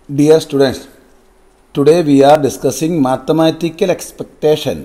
Dear students, today we are discussing mathematical expectation.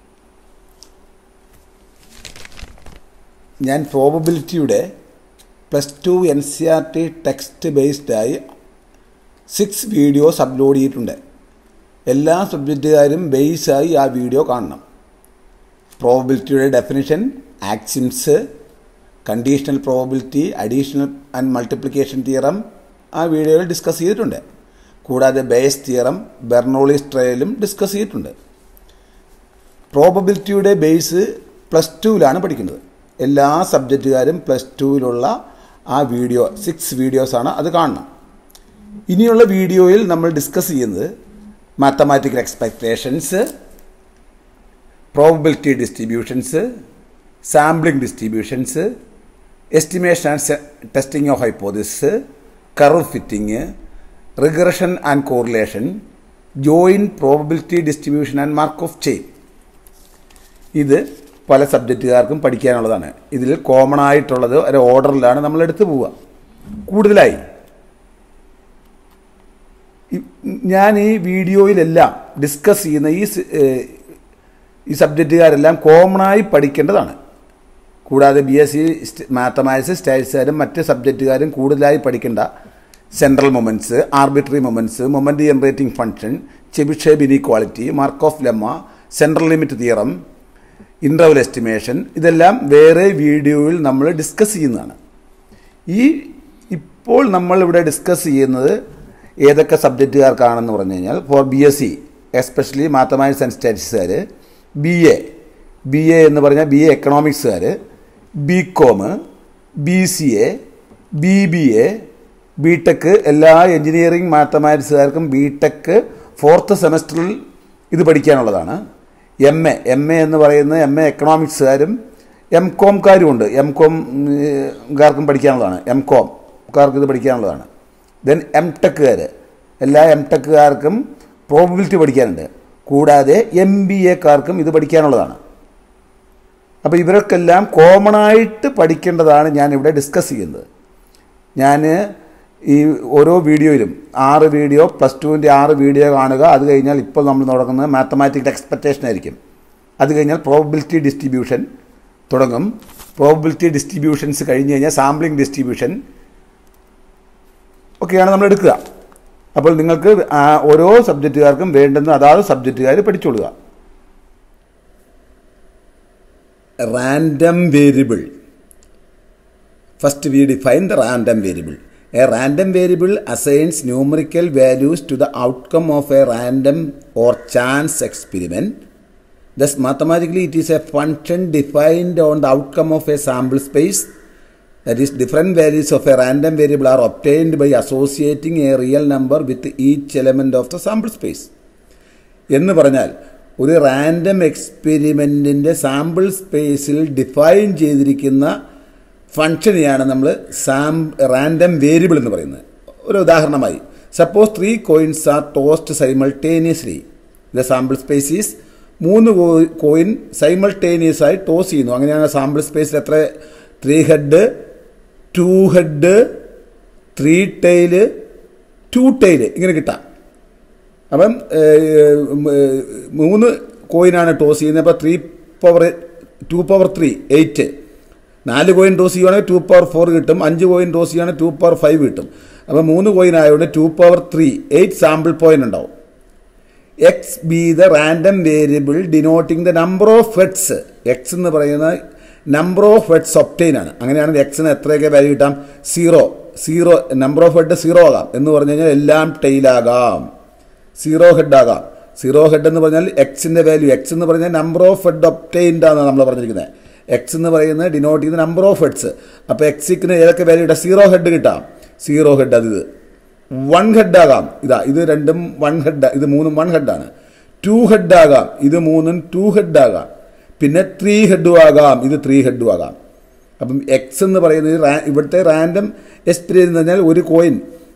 ഞാൻ പ്രോബബിലിറ്റിയുടെ plus two N C R T text ബേസ്ഡായി six videos upload ചെയ്തിട്ടുണ്ട് എല്ലാ സബ്ജക്റ്റുകാരും ബേസായി ആ വീഡിയോ കാണണം പ്രോബബിലിറ്റിയുടെ definition axioms conditional probability additional and multiplication theorem ആ വീഡിയോയിൽ ഡിസ്കസ് ചെയ്തിട്ടുണ്ട് കൂടാതെ ബേസ് തിയറം ബെർണോളിസ് ട്രയലും ഡിസ്കസ് ചെയ്തിട്ടുണ്ട് പ്രോബബിലിറ്റിയുടെ ബേസ് പ്ലസ് ടുവിലാണ് പഠിക്കുന്നത് എല്ലാ സബ്ജക്റ്റുകാരും പ്ലസ് ടുവിലുള്ള ആ വീഡിയോ സിക്സ് വീഡിയോസാണ് അത് കാണണം ഇനിയുള്ള വീഡിയോയിൽ നമ്മൾ ഡിസ്കസ് ചെയ്യുന്നത് mathematical expectations probability distributions sampling distributions estimation and testing of hypothesis curve fitting regression and correlation joint probability distribution and Markov chain ഇത് പല സബ്ജക്റ്റുകാർക്കും പഠിക്കാനുള്ളതാണ് ഇതിൽ കോമൺ ആയിട്ടുള്ളത് ഒരു ഓർഡറിലാണ് നമ്മൾ എടുത്തു പോവുക കൂടുതലായി ഞാൻ ഈ വീഡിയോയിലെല്ലാം ഡിസ്കസ് ചെയ്യുന്ന ഈ ഈ സബ്ജക്റ്റുകാരെല്ലാം കോമണായി പഠിക്കേണ്ടതാണ് കൂടാതെ ബി എസ് സി മാത്തമാറ്റിക്സ് സ്റ്റൈൽസുകാരും മറ്റ് സബ്ജക്റ്റുകാരും കൂടുതലായി പഠിക്കേണ്ട central moments arbitrary moments moment generating function Chebyshev inequality Markov lemma central limit theorem interval estimation ഇതെല്ലാം വേറെ വീഡിയോയിൽ നമ്മൾ ഡിസ്കസ് ചെയ്യുന്നതാണ് ഈ ഇപ്പോൾ നമ്മളിവിടെ ഡിസ്കസ് ചെയ്യുന്നത് ഏതൊക്കെ സബ്ജക്റ്റുകാർക്കാണെന്ന് പറഞ്ഞു കഴിഞ്ഞാൽ for B S C especially mathematics and സ്റ്റാറ്റിക്സുകാർ ബി എ ബി എ എന്ന് പറഞ്ഞാൽ ബി എ എക്കണോമിക്സുകാർ B com B C A B B A B tech എല്ലാ എഞ്ചിനീയറിംഗ് മാത്തമാറ്റിക്സുകാർക്കും ബി ടെക് ഫോർത്ത് സെമസ്റ്ററിൽ ഇത് പഠിക്കാനുള്ളതാണ് എം എ എം എ എന്ന് പറയുന്നത് എം എ എക്കണോമിക്സുകാരും എം കോംകാരും ഉണ്ട് എം കോംകാർക്കും പഠിക്കാനുള്ളതാണ് എം കോംകാർക്ക് ഇത് പഠിക്കാനുള്ളതാണ് ദെൻ എം ടെക്കുകാർ എല്ലാ എം ടെക്കുകാർക്കും പ്രോബിലിറ്റി പഠിക്കാനുണ്ട് കൂടാതെ എം ബി എക്കാർക്കും ഇത് പഠിക്കാനുള്ളതാണ് അപ്പോൾ ഇവർക്കെല്ലാം കോമൺ ആയിട്ട് പഠിക്കേണ്ടതാണ് ഞാൻ ഇവിടെ ഡിസ്കസ് ചെയ്യുന്നത് ഞാൻ ഈ ഓരോ വീഡിയോയിലും ആറ് വീഡിയോ പ്ലസ് ടുവിൻ്റെ ആറ് വീഡിയോ കാണുക അത് കഴിഞ്ഞാൽ ഇപ്പോൾ നമ്മൾ തുടങ്ങുന്നത് മാത്തമാറ്റിക്കൽ എക്സ്പെക്റ്റേഷൻ ആയിരിക്കും അത് കഴിഞ്ഞാൽ പ്രോബിലിറ്റി ഡിസ്ട്രിബ്യൂഷൻ തുടങ്ങും പ്രോബിലിറ്റി ഡിസ്ട്രിബ്യൂഷൻസ് കഴിഞ്ഞ് കഴിഞ്ഞാൽ സാമ്പിളിംഗ് ഡിസ്ട്രിബ്യൂഷൻ ഒക്കെയാണ് നമ്മൾ എടുക്കുക അപ്പോൾ നിങ്ങൾക്ക് ഓരോ സബ്ജക്റ്റുകാർക്കും വേണ്ടുന്ന അതാത് സബ്ജക്റ്റുകാർ പഠിച്ചോളുക random variable first we define the random variable a random variable assigns numerical values to the outcome of a random or chance experiment thus mathematically it is a function defined on the outcome of a sample space that is different values of a random variable are obtained by associating a real number with each element of the sample space എന്ന് പറഞ്ഞാൽ ഒരു random എക്സ്പെരിമെൻറ്റിൻ്റെ sample സ്പേസിൽ define ചെയ്തിരിക്കുന്ന ഫങ്ഷനെയാണ് നമ്മൾ Sam random variable എന്ന് പറയുന്നത് ഒരു ഉദാഹരണമായി suppose three coins are tossed simultaneously the sample space is മൂന്ന് കോയിൻ സൈമൾട്ടേനിയസ് ആയി ടോസ് ചെയ്യുന്നു അങ്ങനെയാണ് സാമ്പിൾ സ്പേസിൽ എത്ര three head two head three tail two tail ഇങ്ങനെ കിട്ടാം അപ്പം മൂന്ന് കോയിനാണ് ടോസ് ചെയ്യുന്നത് അപ്പോൾ three power two power three eight നാല് കോയിൻ ടോസ് ചെയ്യുവാണെങ്കിൽ ടു പവർ ഫോർ കിട്ടും അഞ്ച് കോയിൻ ടോസ് ചെയ്യുകയാണെങ്കിൽ ടു പവർ ഫൈവ് കിട്ടും അപ്പോൾ മൂന്ന് കോയിൻ ആയതുകൊണ്ട് two power three eight sample point ഉണ്ടാവും X be the random variable denoting the number of heads X എന്ന് പറയുന്ന നമ്പർ ഓഫ് ഹെഡ്സ് ഒപ്റ്റെയിൻ ആണ് അങ്ങനെയാണെങ്കിൽ എക്സിന് എത്രയൊക്കെ വാല്യൂ കിട്ടാം zero zero number of head zero ആകാം എന്ന് പറഞ്ഞു കഴിഞ്ഞാൽ എല്ലാം ടെയിലാകാം സീറോ ഹെഡ് ആകാം സീറോ ഹെഡ് എന്ന് പറഞ്ഞാൽ എക്സിൻ്റെ വാല്യൂ എക്സ് എന്ന് പറഞ്ഞാൽ നമ്പർ ഓഫ് ഹെഡ് ഒപ്റ്റെയിൻഡ് ആണ് നമ്മൾ പറഞ്ഞിരിക്കുന്നത് എക്സ് എന്ന് പറയുന്നത് ഡിനോട്ട് ചെയ്യുന്ന നമ്പർ ഓഫ് ഹെഡ്സ് അപ്പോൾ എക്സിന് ഏതൊക്കെ വാല്യൂ കിട്ടാം സീറോ ഹെഡ് കിട്ടാം സീറോ ഹെഡ് അത് ഇത് വൺ ഹെഡ് ആകാം ഇതാ ഇത് രണ്ടും വൺ ഹെഡ് ഇത് മൂന്നും വൺ ഹെഡാണ് ടു ഹെഡ് ആകാം ഇത് മൂന്നും ടു ഹെഡ് ആകാം പിന്നെ ത്രീ ഹെഡും ആകാം ഇത് ത്രീ ഹെഡും ആകാം അപ്പം എക്സ് എന്ന് പറയുന്നത് ഇവിടുത്തെ റാൻഡം എക്സ്പീരിയൻസ് എന്ന് പറഞ്ഞാൽ ഒരു coin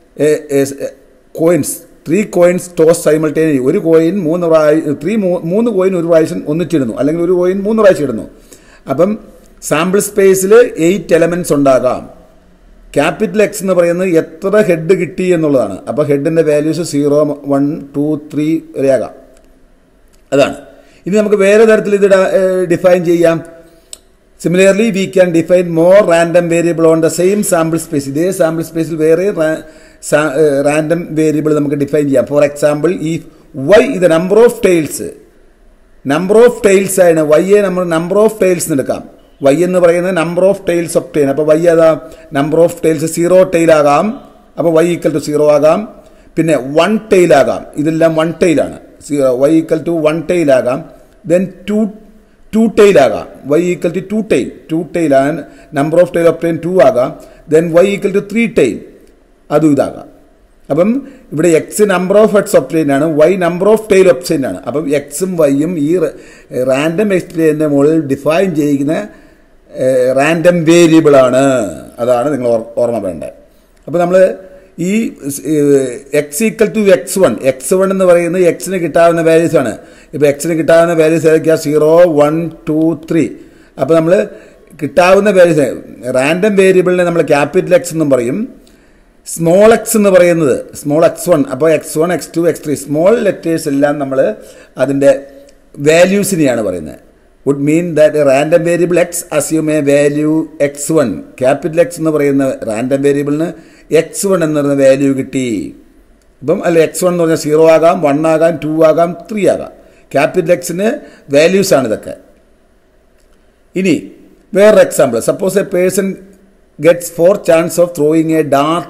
coins three coins toss simultaneous ഒരു കോയിൻ മൂന്ന് പ്രാവശ്യം ത്രീ മൂന്ന് കോയിൻ ഒരു പ്രാവശ്യം ഒന്നിച്ചിടുന്നു അല്ലെങ്കിൽ ഒരു കോയിൻ മൂന്ന് പ്രാവശ്യം ഇടുന്നു അപ്പം സാമ്പിൾ സ്പേസിൽ എയ്റ്റ് എലമെൻറ്റ്സ് ഉണ്ടാകാം ക്യാപിറ്റൽ എക്സ് എന്ന് പറയുന്നത് എത്ര ഹെഡ് കിട്ടി എന്നുള്ളതാണ് അപ്പോൾ ഹെഡിൻ്റെ values zero one two three വരെയാകാം അതാണ് ഇനി നമുക്ക് വേറെ തരത്തിൽ ഇത് ഡിഫൈൻ ചെയ്യാം similarly we can define more random variable on the same sample space ഇതേ സാമ്പിൾ സ്പേസിൽ വേറെ റാൻഡം വേരിയബിൾ നമുക്ക് ഡിഫൈൻ ചെയ്യാം ഫോർ എക്സാമ്പിൾ ഈ വൈ ഇത് number of tails number of tails ആണ് വൈയെ നമ്മൾ നമ്പർ ഓഫ് ടൈൽസ് എടുക്കാം വൈ എന്ന് പറയുന്നത് number of tails obtain അപ്പോൾ വൈ അതാ number of tails zero tail ആകാം അപ്പോൾ വൈ ഈക്വൽ ടു സീറോ ആകാം പിന്നെ വൺ ടൈൽ ആകാം ഇതെല്ലാം വൺ ടൈലാണ് Y equal to one tail ആകാം ദെൻ ടു ടു ടൈൽ ആകാം Y equal to two tail two tail ആണ് number of tail obtain two ആകാം then Y equal to three tail അതും ഇതാകാം അപ്പം ഇവിടെ X number of heads obtain ആണ് Y number of tail obtain ആണ് അപ്പം എക്സും വൈയും ഈ റാൻഡം എക്സ്പ്ലെയിൻ്റെ മുകളിൽ ഡിഫൈൻ ചെയ്യുന്ന റാൻഡം വേരിയബിൾ ആണ് അതാണ് നിങ്ങൾ ഓർമ്മ വേണ്ടത് അപ്പോൾ നമ്മൾ ഈ X equal to X one X one എന്ന് പറയുന്നത് എക്സിന് കിട്ടാവുന്ന വാല്യൂസ് ആണ് ഇപ്പോൾ എക്സിന് കിട്ടാവുന്ന വാല്യൂസ് ഏതൊക്കെയാണ് സീറോ വൺ ടു ത്രീ അപ്പോൾ നമ്മൾ കിട്ടാവുന്ന വാല്യൂസ് റാൻഡം വേരിയബിളിനെ നമ്മൾ ക്യാപിറ്റൽ എക്സ് എന്നും പറയും സ്മോൾ എക്സ് എന്ന് പറയുന്നത് സ്മോൾ എക്സ് വൺ അപ്പോൾ X one X two X three small letters എല്ലാം നമ്മൾ അതിൻ്റെ വാല്യൂസിനെയാണ് പറയുന്നത് would mean that random variable X assume a value X one capital X എന്ന് പറയുന്ന റാൻഡം വേരിയബിളിന് എക്സ് വൺ എന്ന് പറയുന്ന വാല്യൂ കിട്ടി ഇപ്പം അല്ല എക്സ് വൺ എന്ന് പറഞ്ഞാൽ സീറോ ആകാം വൺ ആകാം ടു ആകാം ത്രീ ആകാം ക്യാപിറ്റൽ എക്സിന് വാല്യൂസ് ആണ് ഇതൊക്കെ ഇനി വേറൊരു example suppose a person gets four chance of throwing a dart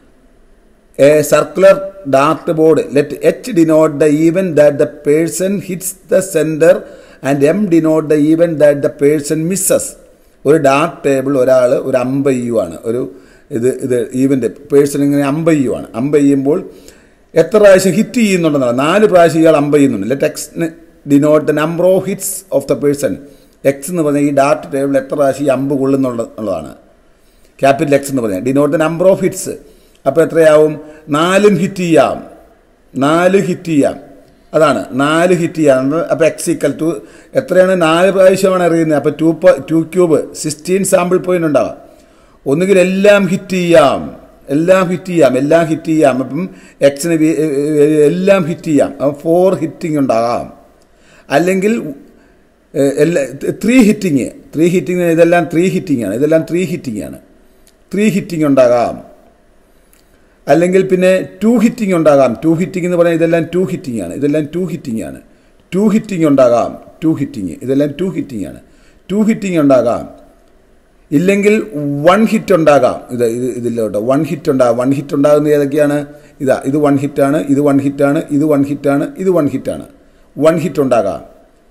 a circular dart board let H denote the event that the person hits the centre and M denote the event that the person misses ഒരു dart table ഒരാൾ ഒരു അമ്പയ്യുവാണ് ഒരു ഇത് ഇത് event person ഇങ്ങനെ അമ്പയ്യുവാണ് അമ്പയ്യുമ്പോൾ എത്ര പ്രാവശ്യം hit ചെയ്യുന്നുണ്ടെന്നാണ് നാല് പ്രാവശ്യം ഇയാൾ അമ്പയ്യുന്നുണ്ട് let X denote the number of hits of the person X എന്ന് പറഞ്ഞാൽ ഈ ഡാർക്ക് ടേബിൾ എത്ര പ്രാവശ്യം ഈ അമ്പ് കൊള്ളുന്നുള്ളതാണ് ക്യാപിറ്റൽ എക്സ് എന്ന് പറഞ്ഞാൽ denote the number of hits അപ്പോൾ എത്രയാവും നാലും ഹിറ്റ് ചെയ്യാം നാല് ഹിറ്റ് ചെയ്യാം അതാണ് നാല് ഹിറ്റ് ചെയ്യാം അപ്പോൾ എക്സ് ഈക്വൽ ടു എത്രയാണ് നാല് പ്രാവശ്യമാണ് എറിയുന്നത് അപ്പോൾ two two cube sixteen sample point ഉണ്ടാവാം ഒന്നുകിൽ എല്ലാം ഹിറ്റ് ചെയ്യാം എല്ലാം ഹിറ്റ് ചെയ്യാം എല്ലാം ഹിറ്റ് ചെയ്യാം അപ്പം എക്സിന് എല്ലാം ഹിറ്റ് ചെയ്യാം അപ്പം ഫോർ ഹിറ്റിംഗ് ഉണ്ടാകാം അല്ലെങ്കിൽ എല്ലാ ത്രീ ഹിറ്റിങ് ത്രീ ഹിറ്റിങ് ഇതെല്ലാം ത്രീ ഹിറ്റിംഗ് ആണ് ഇതെല്ലാം ത്രീ ഹിറ്റിംഗ് ആണ് ത്രീ ഹിറ്റിംഗ് ഉണ്ടാകാം അല്ലെങ്കിൽ പിന്നെ ടു ഹിറ്റിംഗ് ഉണ്ടാകാം ടു ഹിറ്റിംഗ് എന്ന് പറഞ്ഞാൽ ഇതെല്ലാം ടു ഹിറ്റിംഗ് ആണ് ഇതെല്ലാം ടു ഹിറ്റിംഗ് ആണ് ടു ഹിറ്റിംഗ് ഉണ്ടാകാം ടു ഹിറ്റിംഗ് ഇതെല്ലാം ടു ഹിറ്റിംഗ് ആണ് ടു ഹിറ്റിംഗ് ഉണ്ടാകാം ഇല്ലെങ്കിൽ വൺ ഹിറ്റ് ഉണ്ടാകാം ഇത് ഇത് ഇതിലോട്ട് വൺ ഹിറ്റ് ഉണ്ടാകാം വൺ ഹിറ്റ് ഉണ്ടാകുന്ന ഏതൊക്കെയാണ് ഇതാ ഇത് വൺ ഹിറ്റാണ് ഇത് വൺ ഹിറ്റാണ് ഇത് വൺ ഹിറ്റാണ് ഇത് വൺ ഹിറ്റാണ് വൺ ഹിറ്റ് ഉണ്ടാകാം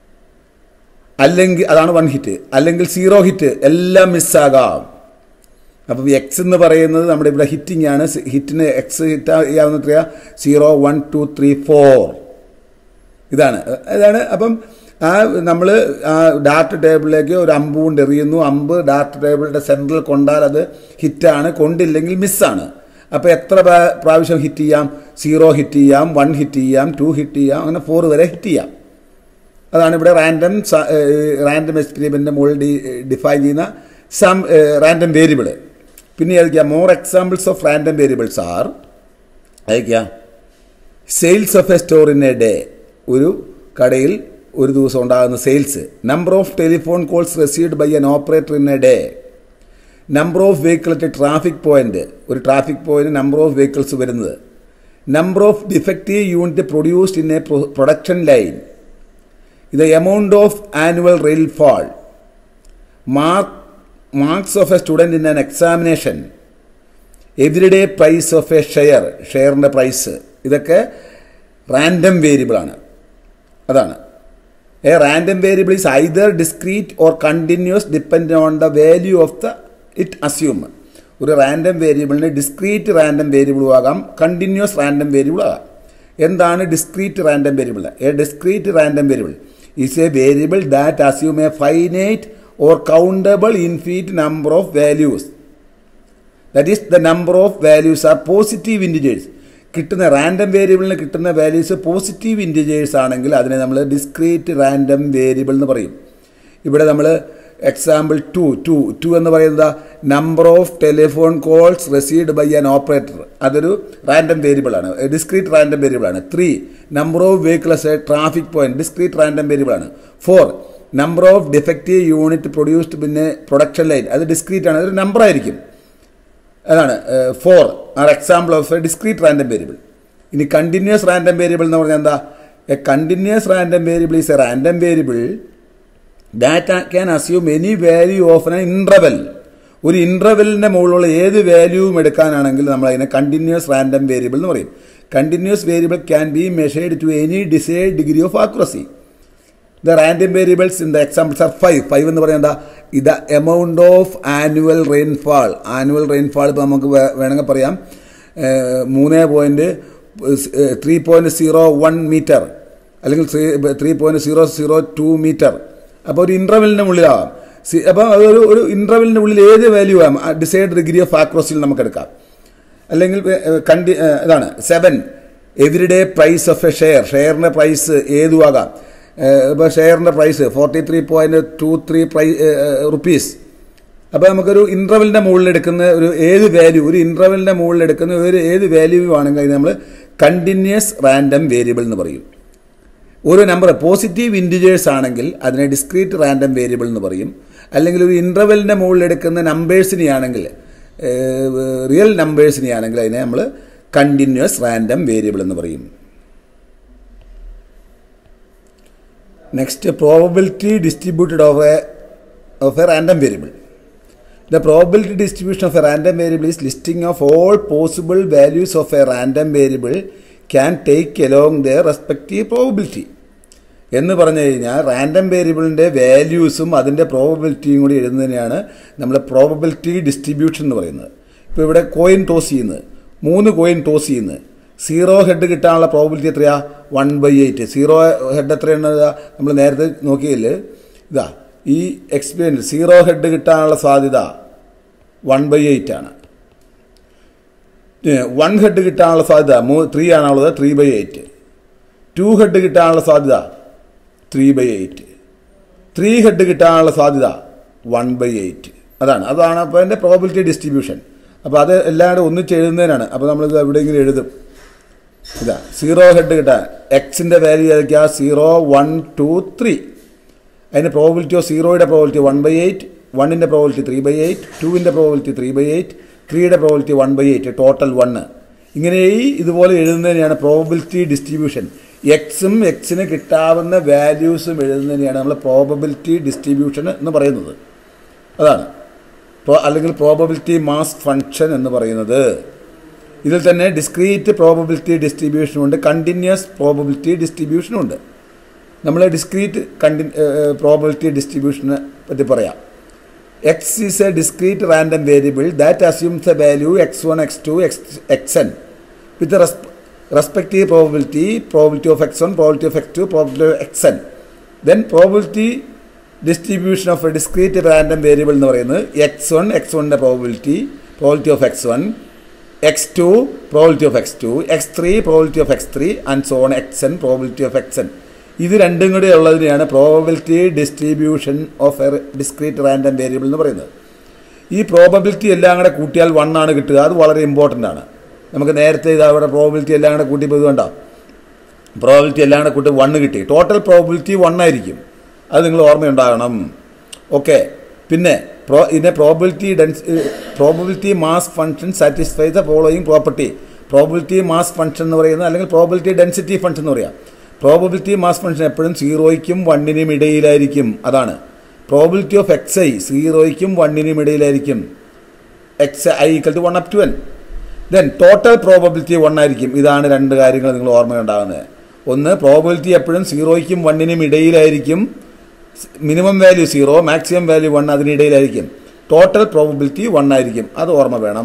അല്ലെങ്കിൽ അതാണ് വൺ ഹിറ്റ് അല്ലെങ്കിൽ സീറോ ഹിറ്റ് എല്ലാം മിസ്സാകാം അപ്പം എക്സ് എന്ന് പറയുന്നത് നമ്മുടെ ഇവിടെ ഹിറ്റിംഗ് ആണ് ഹിറ്റിന് എക്സ് ഹിറ്റ് ചെയ്യാവുന്ന എത്രയാ zero one two three four ഇതാണ് ഇതാണ് അപ്പം ആ നമ്മൾ ആ ഡാർട്ട് ടേബിളിലേക്ക് ഒരു അമ്പ് കൊണ്ട് എറിയുന്നു അമ്പ് ഡാർട്ട് ടേബിളിൻ്റെ സെൻട്രൽ കൊണ്ടാൽ അത് ഹിറ്റാണ് കൊണ്ടില്ലെങ്കിൽ മിസ്സാണ് അപ്പോൾ എത്ര പ്രാവശ്യം ഹിറ്റ് ചെയ്യാം സീറോ ഹിറ്റ് ചെയ്യാം വൺ ഹിറ്റ് ചെയ്യാം ടു ഹിറ്റ് ചെയ്യാം അങ്ങനെ ഫോർ വരെ ഹിറ്റ് ചെയ്യാം അതാണ് ഇവിടെ റാൻഡം റാൻഡം എക്സ്പെരിമെൻ്റിൻ്റെ മുകളിൽ ഡി ഡിഫൈൻ ചെയ്യുന്ന സം റാൻഡം വേരിയബിൾ പിന്നെ ഏതൊക്കെയാ more examples of random variables are ഏതൊക്കെയാ sales of a store in a day ഒരു കടയിൽ ഒരു ദിവസം ഉണ്ടാകുന്ന sales number of telephone calls received by an operator in a day number of vehicle at traffic point ഒരു traffic point number of vehicles വരുന്നത് number of defective unit produced in a production line ഇത് amount of annual റെയിൽഫാൾ mark marks of a student in an examination everyday price of a share ഷെയറിൻ്റെ price ഇതൊക്കെ random വേരിയബിളാണ് അതാണ് a random variable is either discrete or continuous depend on the value of the it assume ഒരു random വേരിയബിളിന് discrete random വേരിയബിളും ആകാം continuous random വേരിയബിളും ആകാം എന്താണ് discrete random variable a discrete random variable is a variable that assume a finite or countable infinite number of values. That is, the number of values are positive integers. കിട്ടുന്ന random വേരിയബിളിന് കിട്ടുന്ന values positive integers ആണെങ്കിൽ അതിനെ നമ്മൾ discrete random variable എന്ന് പറയും ഇവിടെ നമ്മൾ എക്സാമ്പിൾ ടു ടു ടു എന്ന് പറയുന്നത് number of telephone calls received by an operator അതൊരു റാൻഡം വേരിയബിൾ ആണ് ഡിസ്ക്രീറ്റ് റാൻഡം വേരിയബിൾ ആണ് three number of vehicles traffic point discrete random variable ആണ് four number of defective unit produced പിന്നെ production line അത് discrete ആണ് അതൊരു number ആയിരിക്കും അതാണ് four are example of a discrete random variable ഇനി കണ്ടിന്യൂസ് റാൻഡം വേരിയബിൾ എന്ന് പറഞ്ഞാൽ എന്താ a continuous random variable is a random variable that can assume any value of an interval ഒരു ഇൻട്രവലിൻ്റെ മുകളിലുള്ള ഏത് വാല്യൂവും എടുക്കാനാണെങ്കിൽ നമ്മൾ അതിനെ കണ്ടിന്യൂസ് റാൻഡം വേരിയബിൾ എന്ന് പറയും continuous variable can be measured to any decide degree of accuracy the random variables in the examples are five five എന്ന് പറയുന്നത് എന്താ ഇത് amount of annual rainfall annual rainfall ഇപ്പോൾ നമുക്ക് വേ- വേണമെങ്കിൽ പറയാം മൂന്ന് point three point zero one meter അല്ലെങ്കിൽ three three point zero zero two meter അപ്പോൾ ഒരു ഇൻ്റർവെലിൻ്റെ ഉള്ളിലാവാം സി- അപ്പോൾ അതൊരു ഒരു ഇൻ്റർവെലിൻ്റെ ഉള്ളിൽ ഏത് വാല്യൂ ആവാം ഡിസൈഡ് ഡിഗ്രി ഓഫ് ആക്രോസിൽ നമുക്ക് എടുക്കാം അല്ലെങ്കിൽ ഏഹ്, കണ്ടി ഏഹ്, ഇതാണ് seven everyday price of a share ഷെയറിൻ്റെ പ്രൈസ് ഏതും ആകാം ഇപ്പോൾ ഷെയറിൻ്റെ price forty three point two three പ്രൈ റുപ്പീസ് അപ്പോൾ നമുക്കൊരു ഇൻ്റർവെലിൻ്റെ മുകളിൽ എടുക്കുന്ന ഒരു ഏത് വാല്യൂ ഒരു ഇൻ്റർവെലിൻ്റെ മുകളിൽ എടുക്കുന്ന ഒരു ഏത് വാല്യൂ ആണെങ്കിൽ അതിനെ നമ്മൾ കണ്ടിന്യൂസ് റാൻഡം വേരിയബിൾ എന്ന് പറയും ഒരു നമ്പർ പോസിറ്റീവ് ഇൻറ്റിജേഴ്സ് ആണെങ്കിൽ അതിനെ ഡിസ്ക്രീറ്റ് റാൻഡം വേരിയബിൾ എന്ന് പറയും അല്ലെങ്കിൽ ഒരു ഇൻ്റർവെലിൻ്റെ മുകളിൽ എടുക്കുന്ന നമ്പേഴ്സിനെയാണെങ്കിൽ റിയൽ നമ്പേഴ്സിനെയാണെങ്കിൽ അതിനെ നമ്മൾ കണ്ടിന്യൂസ് റാൻഡം വേരിയബിൾ എന്ന് പറയും next probability distributed of a of a random variable The probability distribution of a random variable is listing of all possible values of a random variable can take along their respective probability. എന്ന് പറഞ്ഞു കഴിഞ്ഞാൽ random വേരിയബിളിൻ്റെ വാല്യൂസും അതിൻ്റെ പ്രോബബിലിറ്റിയും കൂടി എഴുതുന്നതിനെയാണ് നമ്മൾ probability distribution എന്ന് പറയുന്നത് ഇപ്പോൾ ഇവിടെ കോയിൻ ടോസ് ചെയ്യുന്നത് മൂന്ന് കോയിൻ ടോസ് ചെയ്യുന്നത് സീറോ ഹെഡ് കിട്ടാനുള്ള പ്രോബിലിറ്റി എത്രയാ one by eight zero head എത്രയാണ് നമ്മൾ നേരത്തെ നോക്കിയില്ല ഇതാ ഈ എക്സ്പീരിയൻസ് സീറോ ഹെഡ് കിട്ടാനുള്ള സാധ്യത വൺ ബൈ എയ്റ്റ് ആണ് വൺ ഹെഡ് കിട്ടാനുള്ള സാധ്യത മൂ ത്രീ ആണുള്ളത് three by eight two head കിട്ടാനുള്ള സാധ്യത three by eight three head കിട്ടാനുള്ള സാധ്യത വൺ ബൈ എയ്റ്റ് അതാണ് അതാണ് അപ്പോൾ അതിൻ്റെ പ്രോബിലിറ്റി ഡിസ്ട്രിബ്യൂഷൻ അപ്പോൾ അത് എല്ലാവരും ഒന്നിച്ച് എഴുതുന്നതിനാണ് അപ്പോൾ നമ്മളിത് എവിടെയെങ്കിലും എഴുതും ഇതാ സീറോ ഹെഡ് കിട്ടാൻ എക്സിൻ്റെ വാല്യൂ ഏതൊക്കെയാ സീറോ വൺ ടു ത്രീ അതിൻ്റെ പ്രോബിലിറ്റി ഓഫ് സീറോയുടെ പ്രോബിലിറ്റി വൺ ബൈ എയ്റ്റ് വണ്ണിൻ്റെ പ്രോബിലിറ്റി ത്രീ ബൈ എയ്റ്റ് ടുവിൻ്റെ പ്രോബിലിറ്റി ത്രീ ബൈ എയ്റ്റ് ത്രീയുടെ probability one by eight total one ഇങ്ങനെ ഈ ഇതുപോലെ എഴുതുന്നതിനെയാണ് പ്രോബിലിറ്റി ഡിസ്ട്രിബ്യൂഷൻ എക്സും എക്സിന് കിട്ടാവുന്ന വാല്യൂസും എഴുതുന്നതിനെയാണ് നമ്മൾ പ്രോബബിലിറ്റി ഡിസ്ട്രിബ്യൂഷൻ എന്ന് പറയുന്നത് അതാണ് പ്രോ- അല്ലെങ്കിൽ പ്രോബബിലിറ്റി മാസ് ഫങ്ഷൻ എന്ന് പറയുന്നത് ഇതിൽ തന്നെ ഡിസ്ക്രീറ്റ് പ്രോബബിലിറ്റി ഡിസ്ട്രിബ്യൂഷനും ഉണ്ട് കണ്ടിന്യൂസ് പ്രോബബിലിറ്റി ഡിസ്ട്രിബ്യൂഷനും ഉണ്ട് നമ്മൾ ഡിസ്ക്രീറ്റ് കണ്ടി പ്രോബിലിറ്റി ഡിസ്ട്രിബ്യൂഷനെ പറ്റി പറയാം x is a discrete random variable that assumes a value X one X two x x n with respective probability probability of X one probability of X two probability of x n then probability distribution of a discrete random variable എന്ന് പറയുന്നത് x one x വണ്ണിൻ്റെ probability probability of X one X two probability of X two X three probability of X three and so on x N probability of x n ഇത് രണ്ടും കൂടി ഉള്ളതിനെയാണ് probability distribution of a discrete random variable എന്ന് പറയുന്നത് ഈ probability എല്ലാം കൂടെ കൂട്ടിയാൽ വൺ ആണ് കിട്ടുക അത് വളരെ ഇമ്പോർട്ടൻ്റ് ആണ് നമുക്ക് നേരത്തെ ഇത് അവിടെ പ്രോബിലിറ്റി എല്ലാം കൂടെ കൂട്ടിയപ്പോൾ ഇത് കണ്ടോ പ്രോബിലിറ്റി എല്ലാം കൂടെ കൂട്ടി വണ്ണ് കിട്ടി ടോട്ടൽ പ്രോബിലിറ്റി വൺ ആയിരിക്കും അത് നിങ്ങൾ ഓർമ്മയുണ്ടാകണം ഓക്കെ പിന്നെ പ്രോ ഇതിനെ probability dense probability mass function satisfy the following property probability mass function എന്ന് പറയുന്നത് അല്ലെങ്കിൽ പ്രോബിലിറ്റി ഡെൻസിറ്റി ഫംഗ്ഷൻ എന്ന് പറയാം പ്രോബിലിറ്റി മാസ് ഫംഗ്ഷൻ എപ്പോഴും സീറോയ്ക്കും വണ്ണിനും ഇടയിലായിരിക്കും അതാണ് പ്രോബിലിറ്റി ഓഫ് എക്സ് ഐ സീറോയ്ക്കും വണ്ണിനും ഇടയിലായിരിക്കും x i equal to one up to n then total probability one ആയിരിക്കും ഇതാണ് രണ്ട് കാര്യങ്ങൾ നിങ്ങൾ ഓർമ്മയുണ്ടാകുന്നത് ഒന്ന് പ്രോബബിലിറ്റി എപ്പോഴും സീറോയ്ക്കും വണ്ണിനും ഇടയിലായിരിക്കും minimum value zero maximum value one അതിനിടയിലായിരിക്കും ടോട്ടൽ പ്രോബബിലിറ്റി വൺ ആയിരിക്കും അത് ഓർമ്മ വേണം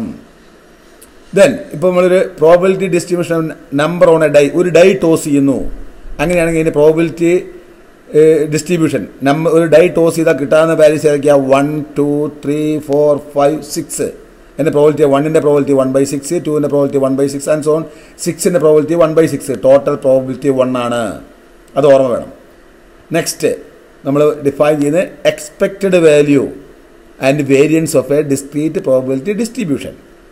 ദെൻ ഇപ്പോൾ നമ്മളൊരു probability distribution number on a die ഒരു ഡൈ ടോസ് ചെയ്യുന്നു അങ്ങനെയാണെങ്കിൽ ഇതിൻ്റെ പ്രോബിലിറ്റി ഡിസ്ട്രിബ്യൂഷൻ നമ്പർ ഒരു ഡൈ ടോസ് ചെയ്താൽ കിട്ടാവുന്ന വാല്യൂസ് ഏതൊക്കെയാണ് one two three four five six എൻ്റെ പ്രോബിലിറ്റി വണ്ണിൻ്റെ പ്രോബിലിറ്റി വൺ ബൈ സിക്സ് ടുവിൻ്റെ probability one by six and so on സിക്സിൻ്റെ probability one by six total probability one ആണ് അത് ഓർമ്മ വേണം നെക്സ്റ്റ് നമ്മൾ ഡിഫൈൻ ചെയ്യുന്നത് expected value and variance of a discrete probability distribution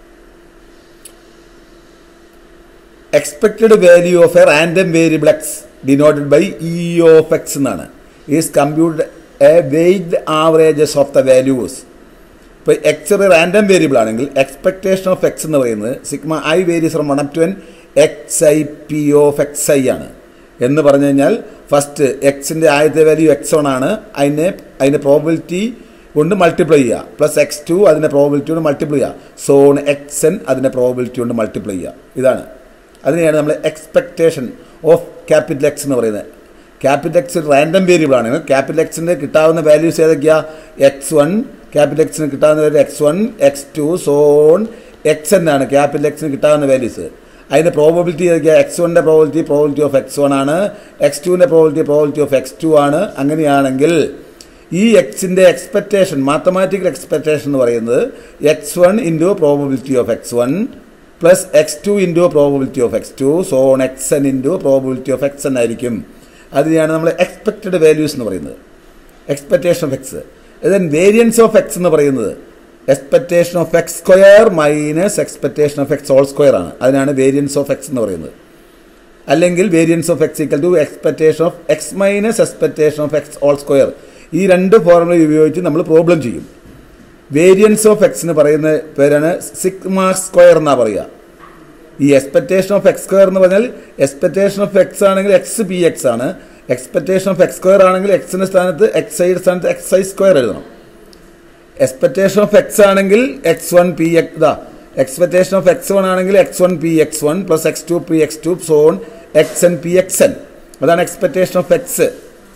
expected value of a random variable x denoted by e of x എന്നാണ് is computed a weighed averages of the values ഇപ്പോൾ x ഒരു random variable ആണെങ്കിൽ expectation of X എന്ന് പറയുന്നത് sigma i varies from one up to n x I p of x i ആണ് എന്ന് പറഞ്ഞു കഴിഞ്ഞാൽ ഫസ്റ്റ് എക്സിൻ്റെ ആദ്യത്തെ വാല്യൂ എക്സ് വൺ ആണ് അതിനെ അതിൻ്റെ പ്രോബിലിറ്റി കൊണ്ട് മൾട്ടിപ്ലൈ ചെയ്യുക പ്ലസ് എക്സ് ടു അതിൻ്റെ പ്രോബിലിറ്റി കൊണ്ട് മൾട്ടിപ്ലൈ ചെയ്യുക സോൺ എക്സ് എൻ അതിൻ്റെ പ്രോബിലിറ്റി കൊണ്ട് മൾട്ടിപ്ലൈ ചെയ്യുക ഇതാണ് അതിനെയാണ് നമ്മൾ എക്സ്പെക്ടേഷൻ ഓഫ് ക്യാപിറ്റൽ എക്സ് എന്ന് പറയുന്നത് ക്യാപിറ്റൽ എക്സ് ഒരു റാൻഡം വേരിയബിൾ ആണ് ക്യാപിറ്റൽ എക്സിൻ്റെ കിട്ടാവുന്ന വാല്യൂസ് ഏതൊക്കെയാ എക്സ് വൺ ക്യാപിറ്റൽ എക്സിന് കിട്ടാവുന്ന value X one X two so on x എന്നാണ് ക്യാപിറ്റൽ എക്സിന് കിട്ടാവുന്ന വാല്യൂസ് അതിൻ്റെ പ്രോബിലിറ്റി ഏതൊക്കെയാണ് എക്സ് വണ്ണിൻ്റെ probability probability of X one ആണ് എക്സ് ടുവിൻ്റെ probability probability of X two ആണ് അങ്ങനെയാണെങ്കിൽ ഈ എക്സിൻ്റെ എക്സ്പെക്റ്റേഷൻ മാത്തമാറ്റിക്കൽ എക്സ്പെക്റ്റേഷൻ എന്ന് പറയുന്നത് x one into probability of X one plus x two into probability of X two so on x n into probability of x n ആയിരിക്കും അതിനെയാണ് നമ്മൾ expected values എന്ന് പറയുന്നത് expectation of x then variance of X എന്ന് പറയുന്നത് expectation of X square minus expectation of x whole square ആണ് അതിനാണ് variance of X എന്ന് പറയുന്നത് അല്ലെങ്കിൽ variance of x equal to expectation of X minus expectation of x whole square ഈ രണ്ട് formula ഉപയോഗിച്ച് നമ്മൾ പ്രോബ്ലം ചെയ്യും വേരിയൻസ് ഓഫ് എക്സ് എന്ന് പറയുന്ന പേരാണ് സിഗ്മ സ്ക്വയർ എന്നാണ് പറയുക ഈ എക്സ്പെക്റ്റേഷൻ ഓഫ് എക്സ് സ്ക്വയർ എന്ന് പറഞ്ഞാൽ എക്സ്പെക്റ്റേഷൻ ഓഫ് എക്സ് ആണെങ്കിൽ എക്സ് പി എക്സ് ആണ് എക്സ്പെക്റ്റേഷൻ ഓഫ് എക്സ് സ്ക്വയർ ആണെങ്കിൽ എക്സിൻ്റെ സ്ഥാനത്ത് എക്സ് ഐയുടെ സ്ഥാനത്ത് എക്സ് ഐ സ്ക്വയർ എഴുതണം എക്സ്പെക്റ്റേഷൻ ഓഫ് എക്സ് ആണെങ്കിൽ എക്സ് വൺ പി എക്സ് ഇതാ എക്സ്പെക്റ്റേഷൻ ഓഫ് എക്സ് വൺ ആണെങ്കിൽ x one p x one plus x two p x two so on x n p x n അതാണ് expectation of X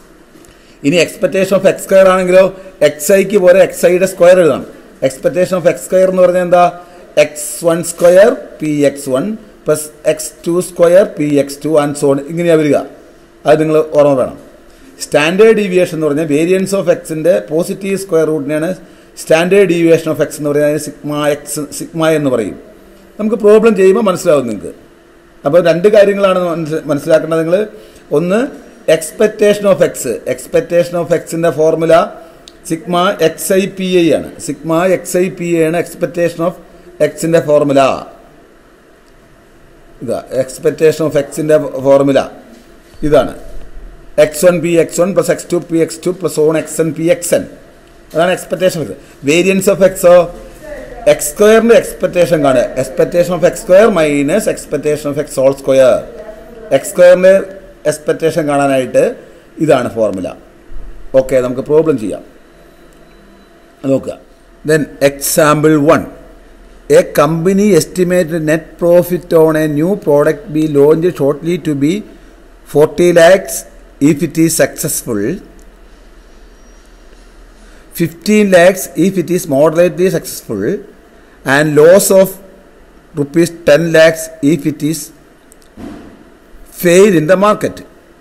ഇനി expectation of X square ആണെങ്കിലോ x ഐക്ക് പോലെ X ഐയുടെ square എഴുതാം expectation of X square എന്ന് പറഞ്ഞാൽ എന്താ x one square p x one plus x two square p x two and so on ഇങ്ങനെയാണ് വരിക അത് നിങ്ങൾ ഓർമ്മ വേണം സ്റ്റാൻഡേർഡ് ഡീവിയേഷൻ എന്ന് പറഞ്ഞാൽ വേരിയൻസ് ഓഫ് എക്സിൻ്റെ പോസിറ്റീവ് സ്ക്വയർ റൂട്ടിനെയാണ് സ്റ്റാൻഡേർഡ് ഡീവിയേഷൻ ഓഫ് എക്സ് എന്ന് പറയുന്നത് സിഗ്മ എക്സ് സിഗ്മ എന്ന് പറയും നമുക്ക് പ്രോബ്ലം ചെയ്യുമ്പോൾ മനസ്സിലാവും നിങ്ങൾക്ക് അപ്പോൾ രണ്ട് കാര്യങ്ങളാണ് മനസ്സ് മനസ്സിലാക്കേണ്ടത് നിങ്ങൾ ഒന്ന് expectation of X expectation of എക്സിൻ്റെ formula sigma X I P I ആണ് sigma X I P I ആണ് എക്സ്പെക്റ്റേഷൻ ഓഫ് എക്സിൻ്റെ ഫോർമുല ഇതാ എക്സ്പെക്റ്റേഷൻ ഓഫ് എക്സിൻ്റെ ഫോർമുല ഇതാണ് x one p x one plus x two p x two plus on x n p x n അതാണ് expectation of variance of എക്സോ x സ്ക്വയറിൻ്റെ expectation കാണുക expectation of X square minus expectation of X whole square x സ്ക്വയറിൻ്റെ expectation കാണാനായിട്ട് ഇതാണ് formula okay നമുക്ക് problem ചെയ്യാം നോക്കുക then example one a company estimated net profit on a new product be launch shortly to be forty lakhs if it is successful fifteen lakhs if it is moderately successful and loss of rupees ten lakhs if it is fail in the market.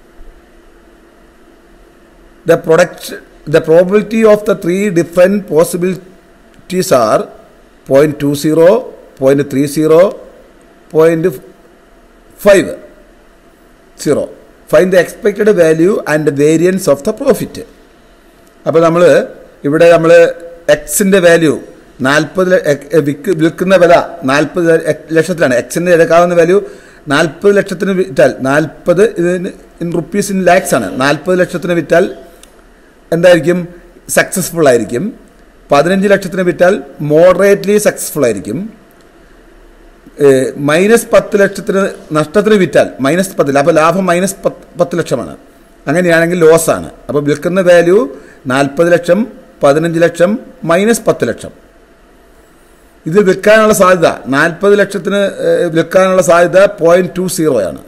The product, the probability of the three different possibilities are 0.20, 0.30, 0.50. Find the expected value and the variance of the profit. അപ്പോൾ നമ്മൾ ഇവിടെ നമ്മൾ എക്സിൻ്റെ value നാൽപ്പത് വിൽക്കുന്ന വില നാൽപ്പത് ലക്ഷത്തിലാണ് എക്സിൻ്റെ എടുക്കാവുന്ന വാല്യൂ നാൽപ്പത് ലക്ഷത്തിന് വിറ്റാൽ നാൽപ്പത് ഇതിന് ഇൻ റുപ്പീസ് ഇൻ ലാക്സ് ആണ് നാൽപ്പത് ലക്ഷത്തിന് വിറ്റാൽ എന്തായിരിക്കും സക്സസ്ഫുൾ ആയിരിക്കും പതിനഞ്ച് ലക്ഷത്തിന് വിറ്റാൽ മോഡറേറ്റ്ലി സക്സസ്ഫുൾ ആയിരിക്കും മൈനസ് പത്ത് ലക്ഷത്തിന് നഷ്ടത്തിന് വിറ്റാൽ മൈനസ് പത്തില്ല അപ്പോൾ ലാഭം മൈനസ് പത്ത് പത്ത് ലക്ഷമാണ് അങ്ങനെയാണെങ്കിൽ ലോസ് ആണ് അപ്പോൾ വിൽക്കുന്ന വാല്യൂ നാൽപ്പത് ലക്ഷം പതിനഞ്ച് ലക്ഷം മൈനസ് പത്ത് ലക്ഷം ഇത് വിൽക്കാനുള്ള സാധ്യത നാൽപ്പത് ലക്ഷത്തിന് വിൽക്കാനുള്ള സാധ്യത പോയിന്റ് ടു സീറോ ആണ്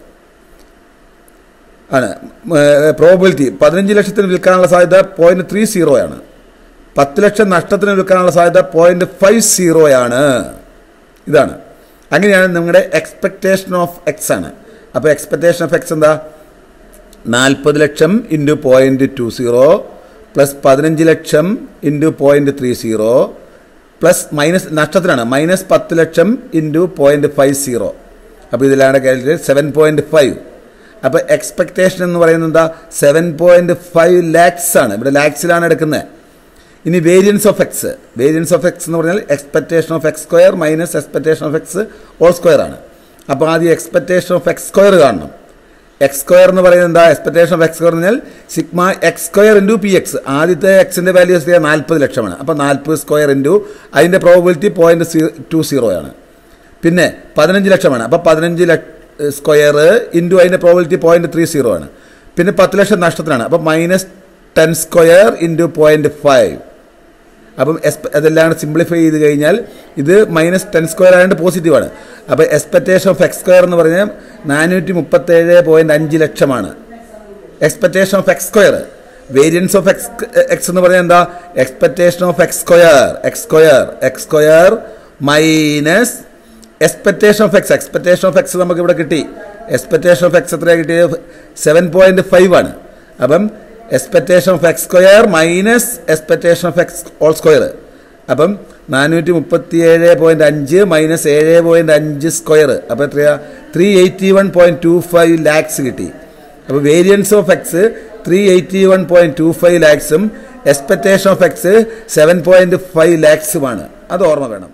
ആണ് പ്രോബിലിറ്റി പതിനഞ്ച് ലക്ഷത്തിന് വിൽക്കാനുള്ള സാധ്യത പോയിന്റ് ത്രീ സീറോ ആണ് പത്ത് ലക്ഷം നഷ്ടത്തിന് വിൽക്കാനുള്ള സാധ്യത പോയിന്റ് ഫൈവ് സീറോ ആണ് ഇതാണ് അങ്ങനെയാണ് നിങ്ങളുടെ എക്സ്പെക്റ്റേഷൻ ഓഫ് എക്സ് ആണ് അപ്പോൾ എക്സ്പെക്റ്റേഷൻ ഓഫ് എക്സ് എന്താ നാൽപ്പത് ലക്ഷം into point two zero plus പതിനഞ്ച് ലക്ഷം into point three zero plus minus നഷ്ടത്തിനാണ് മൈനസ് പത്ത് ലക്ഷം ഇൻറ്റു പോയിന്റ് ഫൈവ് സീറോ അപ്പോൾ ഇതിലാണ് കാൽക്കുലേറ്റ് സെവൻ പോയിന്റ് ഫൈവ് അപ്പോൾ എക്സ്പെക്ടേഷൻ എന്ന് പറയുന്നത് എന്താ സെവൻ പോയിന്റ് ഫൈവ് ലാക്സ് ആണ് ഇവിടെ ലാക്സിലാണ് എടുക്കുന്നത് ഇനി variance of X variance of X എന്ന് പറഞ്ഞാൽ expectation of X square minus expectation of X whole square ആണ് അപ്പോൾ ആദ്യം എക്സ്പെക്ടേഷൻ ഓഫ് എക്സ് സ്ക്വയർ കാണണം എക്സ് സ്ക്വയർ എന്ന് പറയുന്നത് എന്താ എക്സ്പെക്ടേഷൻ ഓഫ് എക്സ് സ്ക്വയർ എന്ന് പറഞ്ഞാൽ sigma X square into P X ആദ്യത്തെ എക്സിൻ്റെ വാല്യൂ എത്രയാണ് നാൽപ്പത് ലക്ഷമാണ് അപ്പോൾ നാൽപ്പത് സ്ക്വയർ ഇൻറ്റു അതിൻ്റെ പ്രോബിലിറ്റി പോയിന്റ് ടു സീറോ ആണ് പിന്നെ പതിനഞ്ച് ലക്ഷമാണ് അപ്പോൾ പതിനഞ്ച് ലക്ഷ സ്ക്വയർ ഇൻറ്റു അതിൻ്റെ പ്രോബിലിറ്റി പോയിന്റ് ത്രീ സീറോ ആണ് പിന്നെ പത്ത് ലക്ഷം നഷ്ടത്തിനാണ് അപ്പോൾ minus ten square into point five അപ്പം എക്സ്പെ അതെല്ലാം സിംപ്ലിഫൈ ചെയ്ത് കഴിഞ്ഞാൽ ഇത് മൈനസ് ടെൻ സ്ക്വയർ ആയതുകൊണ്ട് പോസിറ്റീവാണ് അപ്പോൾ എക്സ്പെക്ടേഷൻ ഓഫ് എക്സ് സ്ക്വയർ എന്ന് പറഞ്ഞാൽ നാനൂറ്റി മുപ്പത്തേഴ് പോയിന്റ് അഞ്ച് ലക്ഷമാണ് expectation of X square variance of X X എന്ന് പറഞ്ഞാൽ എന്താ expectation of X square X square X square minus expectation of X expectation of X നമുക്ക് ഇവിടെ കിട്ടി എക്സ്പെക്ടേഷൻ ഓഫ് എക്സ് എത്രയാണ് കിട്ടിയത് സെവൻ പോയിന്റ് ഫൈവ് ആണ് അപ്പം expectation of X square minus expectation of X whole square അപ്പം നാനൂറ്റി മുപ്പത്തി ഏഴ് പോയിന്റ് അഞ്ച് മൈനസ് ഏഴ് പോയിന്റ് അഞ്ച് സ്ക്വയർ അപ്പോൾ എത്രയാ three eighty one point two five lakhs കിട്ടി അപ്പോൾ variance of X three eighty one point two five ലാക്സും expectation of X seven point five ലാക്സുമാണ് അത് ഓർമ്മ വേണം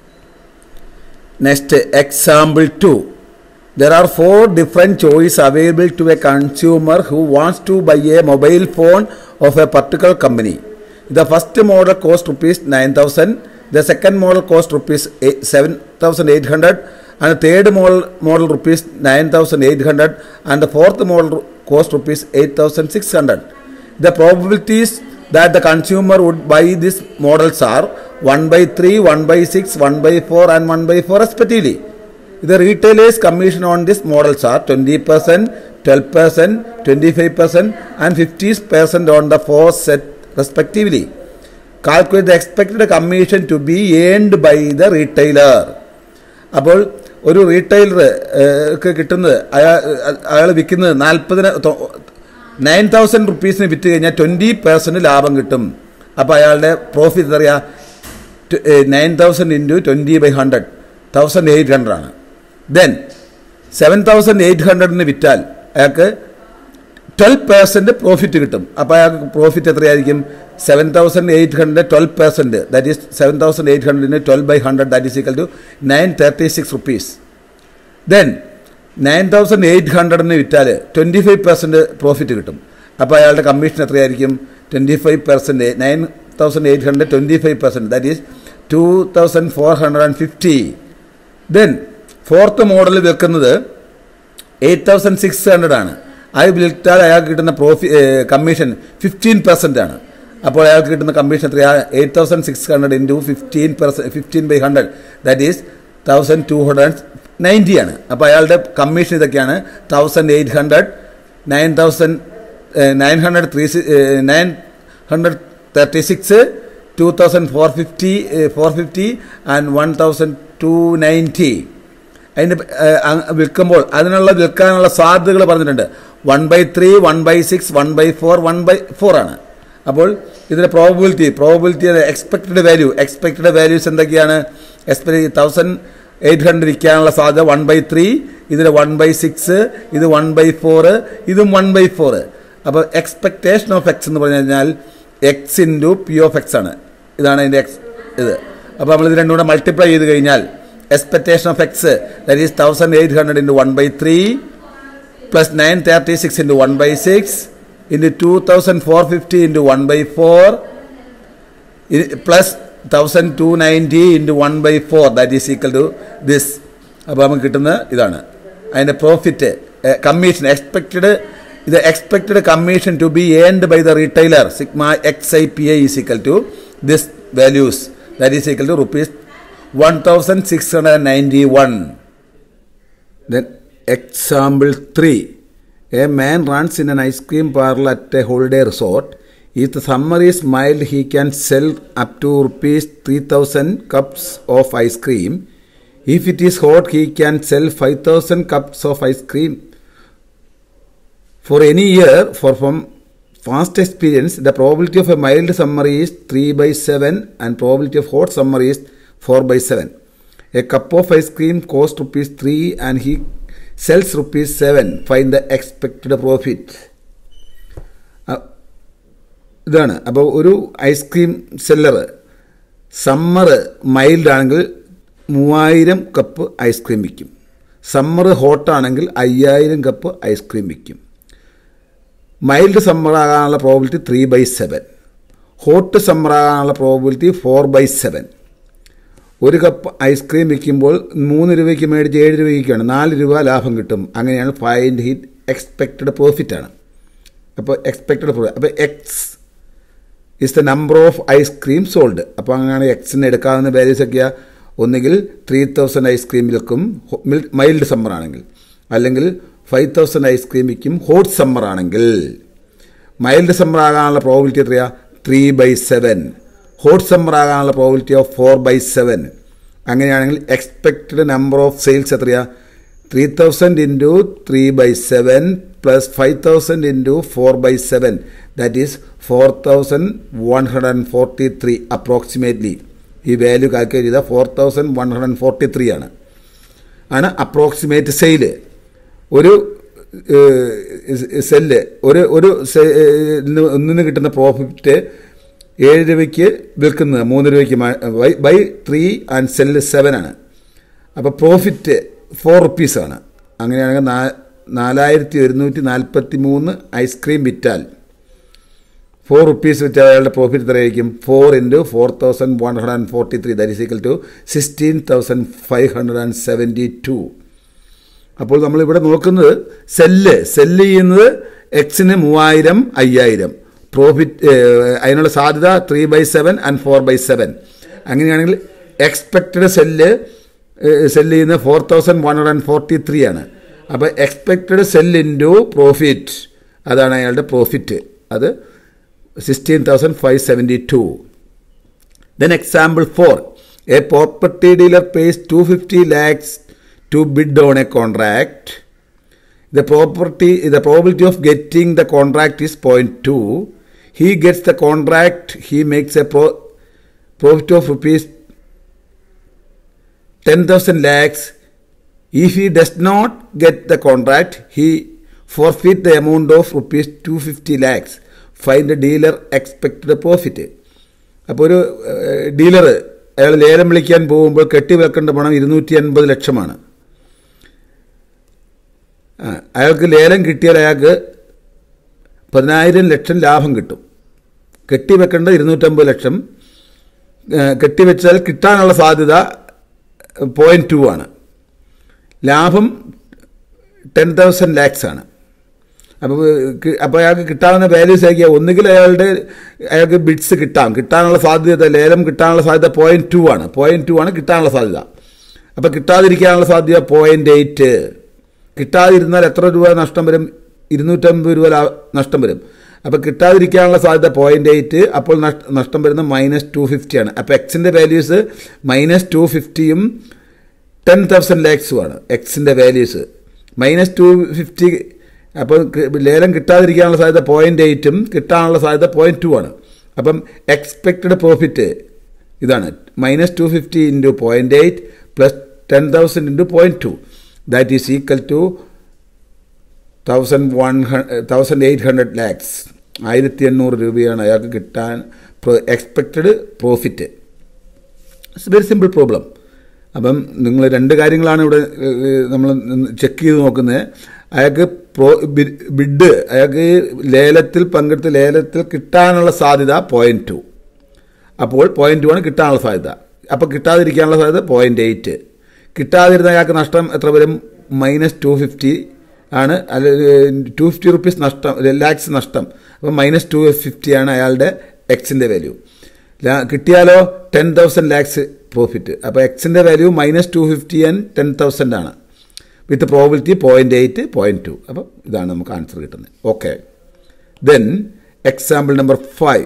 next example two There are four different choices available to a consumer who wants to buy a mobile phone of a particular company. The first model cost rupees 9000, the second model cost rupees 7800, and the third model, model rupees 9800, and the fourth model cost rupees 8600. The probabilities that the consumer would buy these models are 1 by 3, 1 by 6, 1 by 4, and 1 by 4 respectively. The retailers' commission on these models are 20%, 12%, 25%, and 50% on the four set respectively. Calculate the expected commission to be earned by the retailer. അപ്പോൾ ഒരു retailer കിട്ടുന്നത് അയാൾ അയാൾ വിൽക്കുന്നത് നാൽപ്പതിന് nine thousand റുപ്പീസിന് വിറ്റ് കഴിഞ്ഞാൽ twenty percent ലാഭം കിട്ടും അപ്പോൾ അയാളുടെ പ്രോഫിറ്റ് എന്താ പറയുക nine thousand into twenty by hundred thousand eight hundred ആണ് ദെൻ സെവൻ തൗസൻഡ് എയ്റ്റ് ഹൺഡ്രഡിന് വിറ്റാൽ അയാൾക്ക് ട്വൽവ് പെർസെൻറ്റ് പ്രോഫിറ്റ് കിട്ടും അപ്പോൾ അയാൾക്ക് പ്രോഫിറ്റ് എത്രയായിരിക്കും seven thousand eight hundred twelve percent that is seven thousand eight ഹൺഡ്രഡിന് twelve by hundred that is equal to nine thirty six rupees then nine thousand eight ഹൺഡ്രഡിന് വിറ്റാൽ ട്വൻറ്റി ഫൈവ് പെർസെൻറ്റ് പ്രോഫിറ്റ് കിട്ടും അപ്പോൾ അയാളുടെ commission എത്രയായിരിക്കും twenty five percent nine thousand eight hundred twenty five percent that is two thousand four hundred and fifty then fourth model വിൽക്കുന്നത് eight thousand six hundred ആണ് അത് വിൽറ്റാൽ അയാൾക്ക് കിട്ടുന്ന പ്രോഫി കമ്മീഷൻ ഫിഫ്റ്റീൻ പെർസെൻ്റ് ആണ് അപ്പോൾ അയാൾക്ക് കിട്ടുന്ന കമ്മീഷൻ എത്രയാ eight thousand six hundred into fifteen percent fifteen by hundred that is thousand two hundred ninety ആണ് അപ്പോൾ അയാളുടെ കമ്മീഷൻ ഇതൊക്കെയാണ് thousand eight hundred nine thousand nine hundred three nine hundred thirty six two thousand four fifty four fifty and one thousand two ninety അതിന് വിൽക്കുമ്പോൾ അതിനുള്ള വിൽക്കാനുള്ള സാധ്യതകൾ പറഞ്ഞിട്ടുണ്ട് one by three one by six one by four one by four ആണ് അപ്പോൾ ഇതിൻ്റെ probability probability expected value expected values എന്തൊക്കെയാണ് എക്സ്പെക്ട് തൗസൻഡ് എയ്റ്റ് ഹൺഡ്രഡ് വിൽക്കാനുള്ള സാധ്യത വൺ ബൈ ത്രീ ഇതിന് വൺ ബൈ സിക്സ് ഇത് വൺ ബൈ ഫോർ ഇതും one by four അപ്പോൾ എക്സ്പെക്ടേഷൻ ഓഫ് എക്സ് എന്ന് പറഞ്ഞു കഴിഞ്ഞാൽ X into P of X ആണ് ഇതാണ് അതിൻ്റെ എക്സ് ഇത് അപ്പോൾ നമ്മൾ ഇത് രണ്ടും കൂടെ മൾട്ടിപ്ലൈ ചെയ്ത് കഴിഞ്ഞാൽ expectation of X that is thousand eight hundred into one by three plus nine thirty six into one by six into two thousand four fifty into one by four plus thousand two ninety into one by four that is equal to this അപ്പോൾ നമുക്ക് കിട്ടുന്ന ഇതാണ് അതിൻ്റെ profit commission expected ഇത് expected commission to be earned by the retailer sigma X I P I is equal to this values that is equal to rupees 1691. Then example 3. A man runs in an ice cream parlor at a holiday resort. If the summer is mild, he can sell up to rupees 3000 cups of ice cream. If it is hot, he can sell 5000 cups of ice cream. For any year, for from past experience, the probability of a mild summer is 3 by 7 and probability of hot summer is 4 by 7. A cup of ice cream cost rupees 3 and he sells rupees seven find the expected profit ഇതാണ് അപ്പോൾ ഒരു ice cream seller summer mild ആണെങ്കിൽ മൂവായിരം cup ice cream വിൽക്കും summer ഹോട്ടാണെങ്കിൽ അയ്യായിരം cup ice cream വിൽക്കും mild summer ആകാനുള്ള probability three by seven hot summer ആകാനുള്ള പ്രോബിലിറ്റി ഫോർ ബൈ സെവൻ ഒരു കപ്പ് ഐസ്ക്രീം വിൽക്കുമ്പോൾ മൂന്ന് രൂപയ്ക്ക് മേടിച്ച് ഏഴ് രൂപയ്ക്കാണ് നാല് രൂപ ലാഭം കിട്ടും അങ്ങനെയാണ് ഫൈൻഡ് ഹിറ്റ് എക്സ്പെക്റ്റഡ് പ്രോഫിറ്റ് ആണ് അപ്പോൾ എക്സ്പെക്റ്റഡ് പ്രോഫിറ്റ് അപ്പോൾ X is the number of ice cream sold അപ്പോൾ അങ്ങനെയാണ് എക്സിന് എടുക്കാവുന്ന വാല്യൂസ് ഒക്കെയാണ് ഒന്നുകിൽ ത്രീ തൗസൻഡ് ഐസ്ക്രീം വിൽക്കും മൈൽഡ് സമ്മർ ആണെങ്കിൽ അല്ലെങ്കിൽ ഫൈവ് തൗസൻഡ് ഐസ്ക്രീം വിൽക്കും ഹോട്ട് സമ്മർ ആണെങ്കിൽ മൈൽഡ് സമ്മർ ആകാനുള്ള പ്രോബിലിറ്റി എത്രയാ three by seven hot summer ആകാനുള്ള probability of four by seven അങ്ങനെയാണെങ്കിൽ എക്സ്പെക്റ്റഡ് നമ്പർ ഓഫ് സെയിൽസ് എത്രയാ three thousand into three by seven plus five thousand into four by seven that is four thousand one hundred and forty three approximately ഈ value calculate ചെയ്താൽ four thousand one hundred and forty three ആണ് ആണ് approximate sale ഒരു cell ഒരു ഒരു ഒന്നിന് കിട്ടുന്ന profit ഏഴ് രൂപയ്ക്ക് വിൽക്കുന്നത് മൂന്ന് രൂപയ്ക്ക് by three and sell seven ആണ് അപ്പോൾ പ്രോഫിറ്റ് ഫോർ റുപ്പീസാണ് അങ്ങനെയാണെങ്കിൽ നാ നാലായിരത്തി ഒരുന്നൂറ്റി നാൽപ്പത്തി മൂന്ന് ഐസ്ക്രീം വിറ്റാൽ ഫോർ റുപ്പീസ് വെച്ചാൽ അയാളുടെ പ്രോഫിറ്റ് എത്രയായിരിക്കും four into four thousand one hundred and forty three that is equal to sixteen thousand five hundred and seventy two അപ്പോൾ നമ്മളിവിടെ നോക്കുന്നത് സെല്ല് സെല്ല് ചെയ്യുന്നത് എക്സിന് മൂവായിരം അയ്യായിരം പ്രോഫിറ്റ് അതിനുള്ള സാധ്യത three by seven and four by seven അങ്ങനെയാണെങ്കിൽ എക്സ്പെക്റ്റഡ് സെല്ല് സെല്ല് ചെയ്യുന്ന four thousand one hundred and forty three ആണ് അപ്പോൾ എക്സ്പെക്റ്റഡ് സെൽ ഇൻറ്റു പ്രോഫിറ്റ് അതാണ് അയാളുടെ പ്രോഫിറ്റ് അത് sixteen thousand five seventy two then example four a property dealer pays two fifty lakhs to bid on a contract. The property, the probability of getting the contract is 0.2. He gets the contract, he makes a pro, profit of rupees 10,000 lakhs. If he does not get the contract, he forfeit the amount of rupees 250 lakhs. Find the dealer expected profit. അപ്പോൾ ഒരു dealer അയാൾ ലേലം വിളിക്കാൻ പോകുമ്പോൾ കെട്ടിവെക്കേണ്ട പണം ഇരുന്നൂറ്റി അൻപത് ലക്ഷമാണ് അയാൾക്ക് ലേലം കിട്ടിയാൽ അയാൾക്ക് പതിനായിരം ലക്ഷം ലാഭം കിട്ടും കെട്ടിവെക്കേണ്ടത് ഇരുന്നൂറ്റമ്പത് ലക്ഷം കെട്ടിവെച്ചാൽ കിട്ടാനുള്ള സാധ്യത പോയിൻറ്റ് ടു ആണ് ലാഭം ടെൻ തൗസൻഡ് ലാക്സ് ആണ് അപ്പോൾ അപ്പോൾ അയാൾക്ക് കിട്ടാവുന്ന വാല്യൂസ് ആക്കിയാൽ ഒന്നുകിൽ അയാളുടെ അയാൾക്ക് ബിഡ്സ് കിട്ടാം കിട്ടാനുള്ള സാധ്യത ലേലം കിട്ടാനുള്ള സാധ്യത പോയിൻറ്റ് ടു ആണ് പോയിൻറ്റ് ടു ആണ് കിട്ടാനുള്ള സാധ്യത അപ്പോൾ കിട്ടാതിരിക്കാനുള്ള സാധ്യത പോയിൻറ്റ് എയ്റ്റ് കിട്ടാതിരുന്നാൽ എത്ര രൂപ നഷ്ടം വരും ഇരുന്നൂറ്റമ്പത് രൂപ നഷ്ടം വരും അപ്പോൾ കിട്ടാതിരിക്കാനുള്ള സാധ്യത പോയിൻ്റ് എയ്റ്റ് അപ്പോൾ നഷ്ടം വരുന്നത് മൈനസ് ടു ഫിഫ്റ്റിയാണ് അപ്പോൾ എക്സിൻ്റെ വാല്യൂസ് മൈനസ് ടു ഫിഫ്റ്റിയും ടെൻ തൗസൻഡ് ലാക്സുമാണ് എക്സിൻ്റെ വാല്യൂസ് മൈനസ് ടു ഫിഫ്റ്റി അപ്പോൾ ലേലം കിട്ടാതിരിക്കാനുള്ള സാധ്യത പോയിൻ്റ് എയ്റ്റും കിട്ടാനുള്ള സാധ്യത പോയിൻറ്റ് ടു ആണ് അപ്പം എക്സ്പെക്റ്റഡ് പ്രോഫിറ്റ് ഇതാണ് minus two fifty into point eight plus ten thousand into point two that is equal to thousand one thousand eight hundred lakhs ആയിരത്തി എണ്ണൂറ് രൂപയാണ് അയാൾക്ക് കിട്ടാൻ expected profit it's very simple problem അപ്പം നിങ്ങൾ രണ്ട് കാര്യങ്ങളാണ് ഇവിടെ നമ്മൾ ചെക്ക് ചെയ്ത് നോക്കുന്നത് അയാൾക്ക് പ്രോ ബിഡ് അയാൾക്ക് ലേലത്തിൽ പങ്കെടുത്ത് ലേലത്തിൽ കിട്ടാനുള്ള സാധ്യത പോയിൻറ്റ് ടു അപ്പോൾ പോയിൻറ്റ് ടു ആണ് കിട്ടാനുള്ള സാധ്യത അപ്പോൾ കിട്ടാതിരിക്കാനുള്ള സാധ്യത പോയിൻറ്റ് എയ്റ്റ് കിട്ടാതിരുന്ന അയാൾക്ക് നഷ്ടം എത്ര വരും മൈനസ് ടു ഫിഫ്റ്റി ആണ് അല്ല ടു ഫിഫ്റ്റി റുപ്പീസ് നഷ്ടം ലാക്സ് നഷ്ടം അപ്പം മൈനസ് ടു ഫിഫ്റ്റി ആണ് അയാളുടെ എക്സിൻ്റെ വാല്യൂ കിട്ടിയാലോ ടെൻ തൗസൻഡ് ലാക്സ് പ്രോഫിറ്റ് അപ്പോൾ എക്സിൻ്റെ value minus two fifty and ten thousand ആണ് with probability point eight point two അപ്പം ഇതാണ് നമുക്ക് ആൻസർ കിട്ടുന്നത് okay then example number five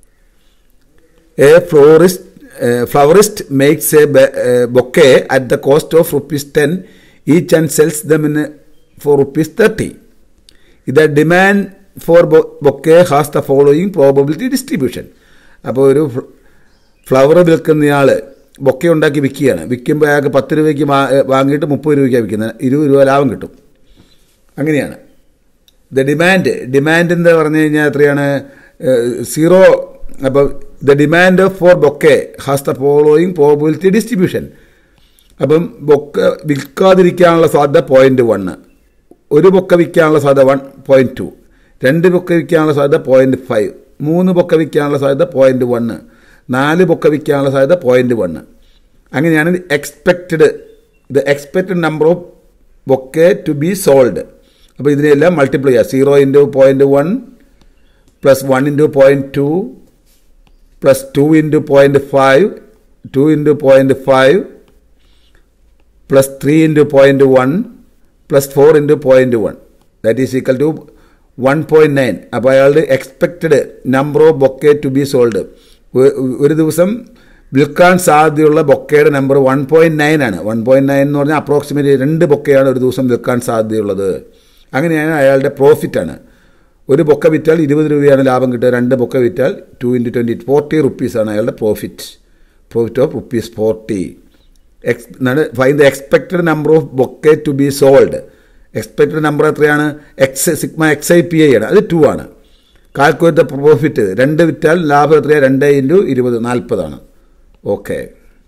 a florist flowerist makes a bouquet at the cost of rupees ten each and sells them in for rupees thirty ഇത് demand for bouquet has the following probability distribution അപ്പോൾ ഒരു flower വിൽക്കുന്നയാൾ bouquet ഉണ്ടാക്കി വിൽക്കുകയാണ് വിൽക്കുമ്പോൾ അയാൾക്ക് പത്ത് രൂപയ്ക്ക് വാ- വാങ്ങിയിട്ട് മുപ്പത് രൂപയ്ക്കാണ് വിൽക്കുന്നത് ഇരുപത് രൂപ ലാഭം കിട്ടും അങ്ങനെയാണ് ദ ഡിമാൻഡ് ഡിമാൻഡ് എന്ന് പറഞ്ഞു കഴിഞ്ഞാൽ എത്രയാണ് സീറോ അപ്പോൾ the demand for bouquet has the following probability distribution അപ്പം ബൊക്ക വിൽക്കാതിരിക്കാനുള്ള സാധ്യത പോയിന്റ് വണ്ണ് ഒരു ബൊക്ക വിൽക്കാനുള്ള സാധ്യത വൺ പോയിന്റ് ടു രണ്ട് ബൊക്ക വിൽക്കാനുള്ള സാധ്യത പോയിന്റ് ഫൈവ് മൂന്ന് ബൊക്ക വിൽക്കാനുള്ള സാധ്യത പോയിന്റ് വണ്ണ് നാല് ബൊക്ക വിൽക്കാനുള്ള സാധ്യത പോയിന്റ് വണ്ണ് അങ്ങനെയാണ് expected the expected number of bouquet to be sold അപ്പോൾ ഇതിനെല്ലാം മൾട്ടിപ്ലൈ ചെയ്യുക zero into point one plus one into point two plus two into point five two into point five plus three into point one plus four into point one that is equal to one point nine അപ്പോൾ അയാളുടെ expected number of bouquet to be sold ഒരു ദിവസം വിൽക്കാൻ സാധ്യതയുള്ള ബൊക്കയുടെ number one point nine ആണ് one point nine എന്ന് പറഞ്ഞാൽ അപ്രോക്സിമേറ്റ് രണ്ട് ബൊക്കയാണ് ഒരു ദിവസം വിൽക്കാൻ സാധ്യതയുള്ളത് അങ്ങനെയാണ് അയാളുടെ പ്രോഫിറ്റാണ് ഒരു ബൊക്ക വിറ്റാൽ ഇരുപത് രൂപയാണ് ലാഭം കിട്ടുക രണ്ട് ബൊക്ക വിറ്റാൽ ടു ഇൻറ്റു ട്വൻറ്റി ഫോർട്ടി റുപ്പീസാണ് അയാളുടെ profit profit of rupees forty X find the expected number of bouquet to be sold expected number എത്രയാണ് X sigma X I P I ആണ് അത് ടു ആണ് കാൽക്കുലേറ്റ് ദ പ്രോഫിറ്റ് രണ്ട് വിറ്റാൽ ലാഭം എത്രയാണ് രണ്ട് ഇൻറ്റു ഇരുപത് നാൽപ്പതാണ് okay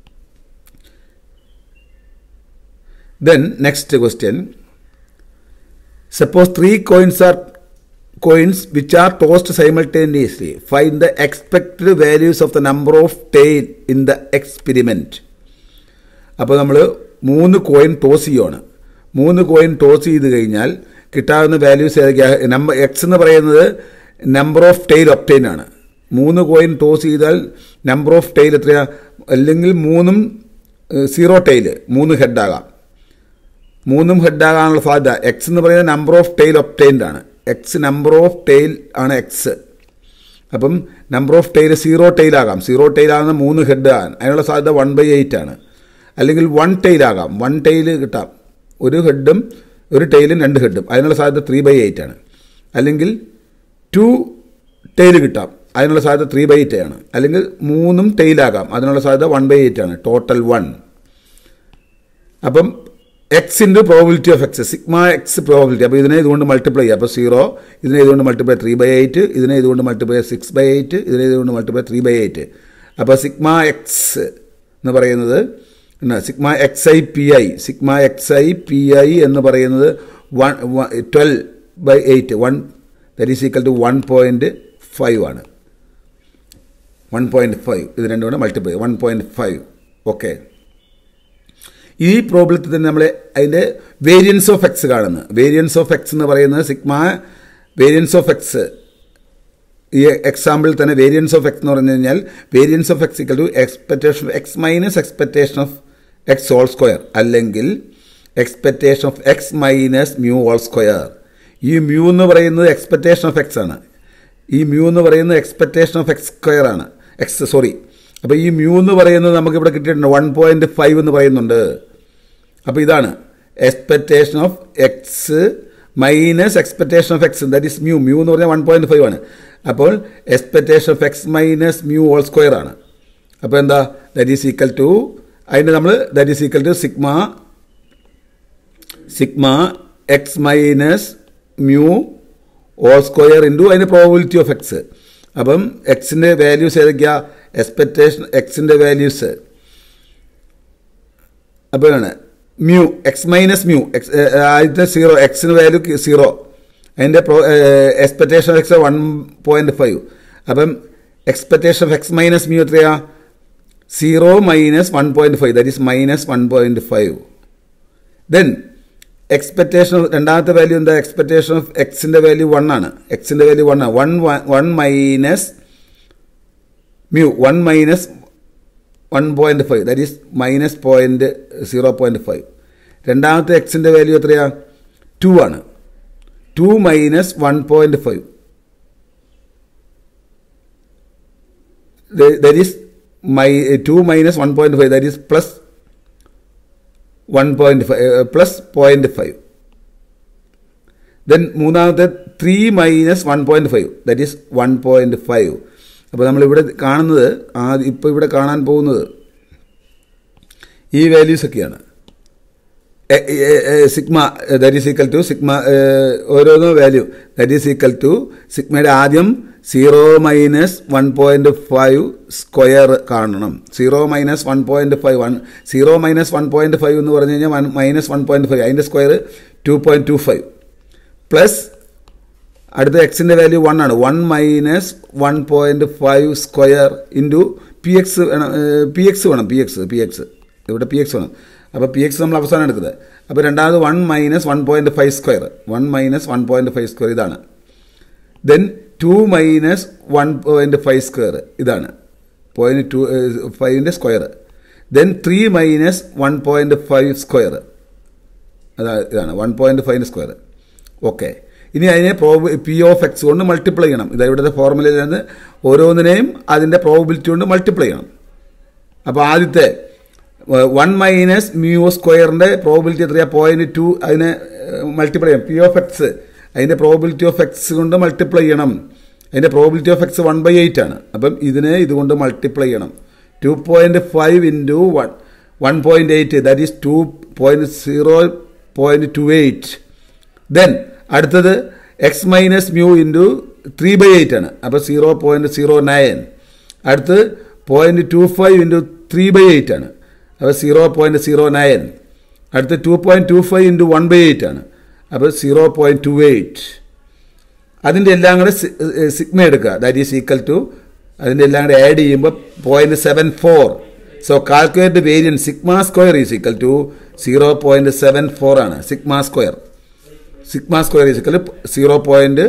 then next question suppose three coins are coins which are tossed simultaneously. Find the expected values of the number of tail in the experiment. അപ്പോൾ നമ്മൾ മൂന്ന് കോയിൻ ടോസ് ചെയ്യുകയാണ് മൂന്ന് കോയിൻ ടോസ് ചെയ്ത് കഴിഞ്ഞാൽ കിട്ടാവുന്ന വാല്യൂസ് ഏതൊക്കെയാണ് നമ്പർ എക്സ് എന്ന് പറയുന്നത് നമ്പർ ഓഫ് ടെയിൽ ഒപ്റ്റൈൻ ആണ് മൂന്ന് കോയിൻ ടോസ് ചെയ്താൽ നമ്പർ ഓഫ് ടെയിൽ എത്രയാ അല്ലെങ്കിൽ മൂന്നും സീറോ ടെയിൽ മൂന്ന് ഹെഡാകാം മൂന്നും ഹെഡാകാനുള്ള സാധ്യത എക്സ് എന്ന് പറയുന്നത് നമ്പർ ഓഫ് ടെയിൽ ഒപ്റ്റൈൻഡ് ആണ് എക്സ് നമ്പർ ഓഫ് ടെയിൽ ആണ് എക്സ് അപ്പം number of tail zero tail ആകാം സീറോ ടെയിൽ ആകുന്ന മൂന്ന് ഹെഡ് ആകാൻ അതിനുള്ള സാധ്യത വൺ ബൈ എയ്റ്റ് ആണ് അല്ലെങ്കിൽ വൺ ടെയിൽ ആകാം വൺ ടെയിൽ കിട്ടാം ഒരു ഹെഡും ഒരു ടെയിലും രണ്ട് ഹെഡും അതിനുള്ള സാധ്യത ത്രീ ബൈ എയ്റ്റ് ആണ് അല്ലെങ്കിൽ ടു ടെയിൽ കിട്ടാം അതിനുള്ള സാധ്യത ത്രീ ബൈ എയ്റ്റ് ആണ് അല്ലെങ്കിൽ മൂന്നും ടെയിലാകാം അതിനുള്ള സാധ്യത വൺ ബൈ എയ്റ്റ് ആണ് ടോട്ടൽ വൺ അപ്പം X into probability of X sigma X probability അപ്പോൾ ഇതിനെ ഇതുകൊണ്ട് മൾട്ടിപ്ലൈ ചെയ്യുക അപ്പോൾ സീറോ ഇതിനെ ഇതുകൊണ്ട് മൾട്ടിപ്ലൈ ത്രീ ബൈ എയ്റ്റ് ഇതിനെ ഇതുകൊണ്ട് മൾട്ടിപ്ലൈ സിക്സ് ബൈ എയ്റ്റ് ഇതിനെ ഇതുകൊണ്ട് മൾട്ടിപ്ലൈ ത്രീ ബൈ എയ്റ്റ് അപ്പോൾ സിഗ്മ എക്സ് എന്ന് പറയുന്നത് എന്നാ sigma X I P I sigma X I P I എന്ന് പറയുന്നത് one twelve by eight one that is equal to one point five ആണ് one point five ഇത് രണ്ടും കൂടെ multiply one point five okay ഈ പ്രോബ്ലത്തിൽ തന്നെ നമ്മൾ അതിൻ്റെ വേരിയൻസ് ഓഫ് എക്സ് കാണുന്നു വേരിയൻസ് ഓഫ് എക്സ് എന്ന് പറയുന്നത് സിഗ്മ വേരിയൻസ് ഓഫ് എക്സ് ഈ എക്സാമ്പിളിൽ തന്നെ വേരിയൻസ് ഓഫ് എക്സ് എന്ന് പറഞ്ഞു കഴിഞ്ഞാൽ variance of X equal to expectation of X minus expectation of X whole square അല്ലെങ്കിൽ expectation of X minus mu whole square ഈ mu എന്ന് പറയുന്നത് എക്സ്പെക്ടേഷൻ ഓഫ് എക്സ് ആണ് ഈ മ്യൂ എന്ന് പറയുന്നത് എക്സ്പെക്ടേഷൻ ഓഫ് എക്സ് സ്ക്വയർ ആണ് എക്സ് സോറി അപ്പോൾ ഈ മ്യൂ എന്ന് പറയുന്നത് നമുക്ക് ഇവിടെ കിട്ടിയിട്ടുണ്ട് വൺ പോയിന്റ് ഫൈവ് എന്ന് പറയുന്നുണ്ട് അപ്പോൾ ഇതാണ് expectation of X minus expectation of X that is mu mu എന്ന് പറഞ്ഞാൽ വൺ പോയിന്റ് ഫൈവ് ആണ് അപ്പോൾ expectation of X minus mu whole square ആണ് അപ്പോൾ എന്താ ദാറ്റ് ഈസ് ഈക്വൽ ടു അതിന് നമ്മൾ that is equal to sigma sigma X minus mu whole square into അതിൻ്റെ പ്രോബിലിറ്റി ഓഫ് എക്സ് അപ്പം എക്സിൻ്റെ വാല്യൂസ് ഏതൊക്കെയാ എക്സ്പെക്ടേഷൻ എക്സിൻ്റെ വാല്യൂസ് അപ്പോഴാണ് mu X minus mu X ആദ്യത്തെ സീറോ എക്സിന് വാല്യൂ സീറോ അതിൻ്റെ പ്രോ expectation of X one point five അപ്പം expectation of X minus mu എത്രയാ zero minus one point five that is minus one point five then expectation രണ്ടാമത്തെ value എന്താ expectation of എക്സിൻ്റെ value one ആണ് എക്സിൻ്റെ value one ആണ് one one minus mu one minus one point five that is minus point zero point five രണ്ടാമത്തെ എക്സിൻ്റെ value എത്രയാ two ആണ് two minus one point five that is my two minus one point five that is plus one point five plus point five then മൂന്നാമത്തെ three minus one point five that is one point five അപ്പോൾ നമ്മളിവിടെ കാണുന്നത് ആ ഇപ്പോൾ ഇവിടെ കാണാൻ പോകുന്നത് ഈ വാല്യൂസ് ഒക്കെയാണ് sigma that is equal to sigma ഓരോന്നോ value that is equal to സിഗ്മയുടെ ആദ്യം zero minus one point five square കാണണം zero minus one point five one zero minus one point five എന്ന് പറഞ്ഞു കഴിഞ്ഞാൽ one minus one point five അതിൻ്റെ square two point two five plus അടുത്ത എക്സിൻ്റെ value one ആണ് one minus one point five square into P X വേണം P X വേണം P X P X ഇവിടെ പി എക്സ് വേണം അപ്പോൾ പി എക്സ് നമ്മൾ അവസാനം എടുക്കുന്നത് അപ്പോൾ രണ്ടാമത് one minus one point five square one minus one point five square ഇതാണ് then two minus one point five square ഇതാണ് പോയിന്റ് ടു ഫൈവിൻ്റെ square then three minus one point five square അതാ ഇതാണ് one point five square okay ഇനി അതിനെ പ്രോബ് P of X കൊണ്ട് multiply ചെയ്യണം ഇത് ഇവിടുത്തെ ഫോർമുലയിൽ നിന്ന് ഓരോന്നിനെയും അതിൻ്റെ പ്രോബിലിറ്റി കൊണ്ട് മൾട്ടിപ്ലൈ ചെയ്യണം അപ്പോൾ ആദ്യത്തെ വൺ മൈനസ് മ്യൂ സ്ക്വയറിൻ്റെ പ്രോബിലിറ്റി എത്രയാണ് പോയിന്റ് ടു അതിനെ മൾട്ടിപ്ലൈ ചെയ്യണം പി ഓഫ് എക്സ് അതിൻ്റെ പ്രോബിലിറ്റി ഓഫ് എക്സ് കൊണ്ട് മൾട്ടിപ്ലൈ ചെയ്യണം അതിൻ്റെ probability of X one by eight ആണ് അപ്പം ഇതിനെ ഇതുകൊണ്ട് മൾട്ടിപ്ലൈ ചെയ്യണം two point five into one one point eight that is two point zero point two eight then അടുത്തത് X minus mu into three by eight ആണ് അപ്പോൾ zero point zero nine അടുത്ത് point two five into three by eight ആണ് അപ്പോൾ zero point zero nine അടുത്ത് two point two five into one by eight ആണ് അപ്പോൾ zero point two eight അതിൻ്റെ എല്ലാം കൂടെ സിഗ്മ എടുക്കുക ദാറ്റ് ഈസ് ഈക്വൽ ടു അതിൻ്റെ എല്ലാം കൂടെ ആഡ് ചെയ്യുമ്പോൾ point seven four so calculate variance sigma square is equal to zero point seven four ആണ് sigma square sigma square is equal zero point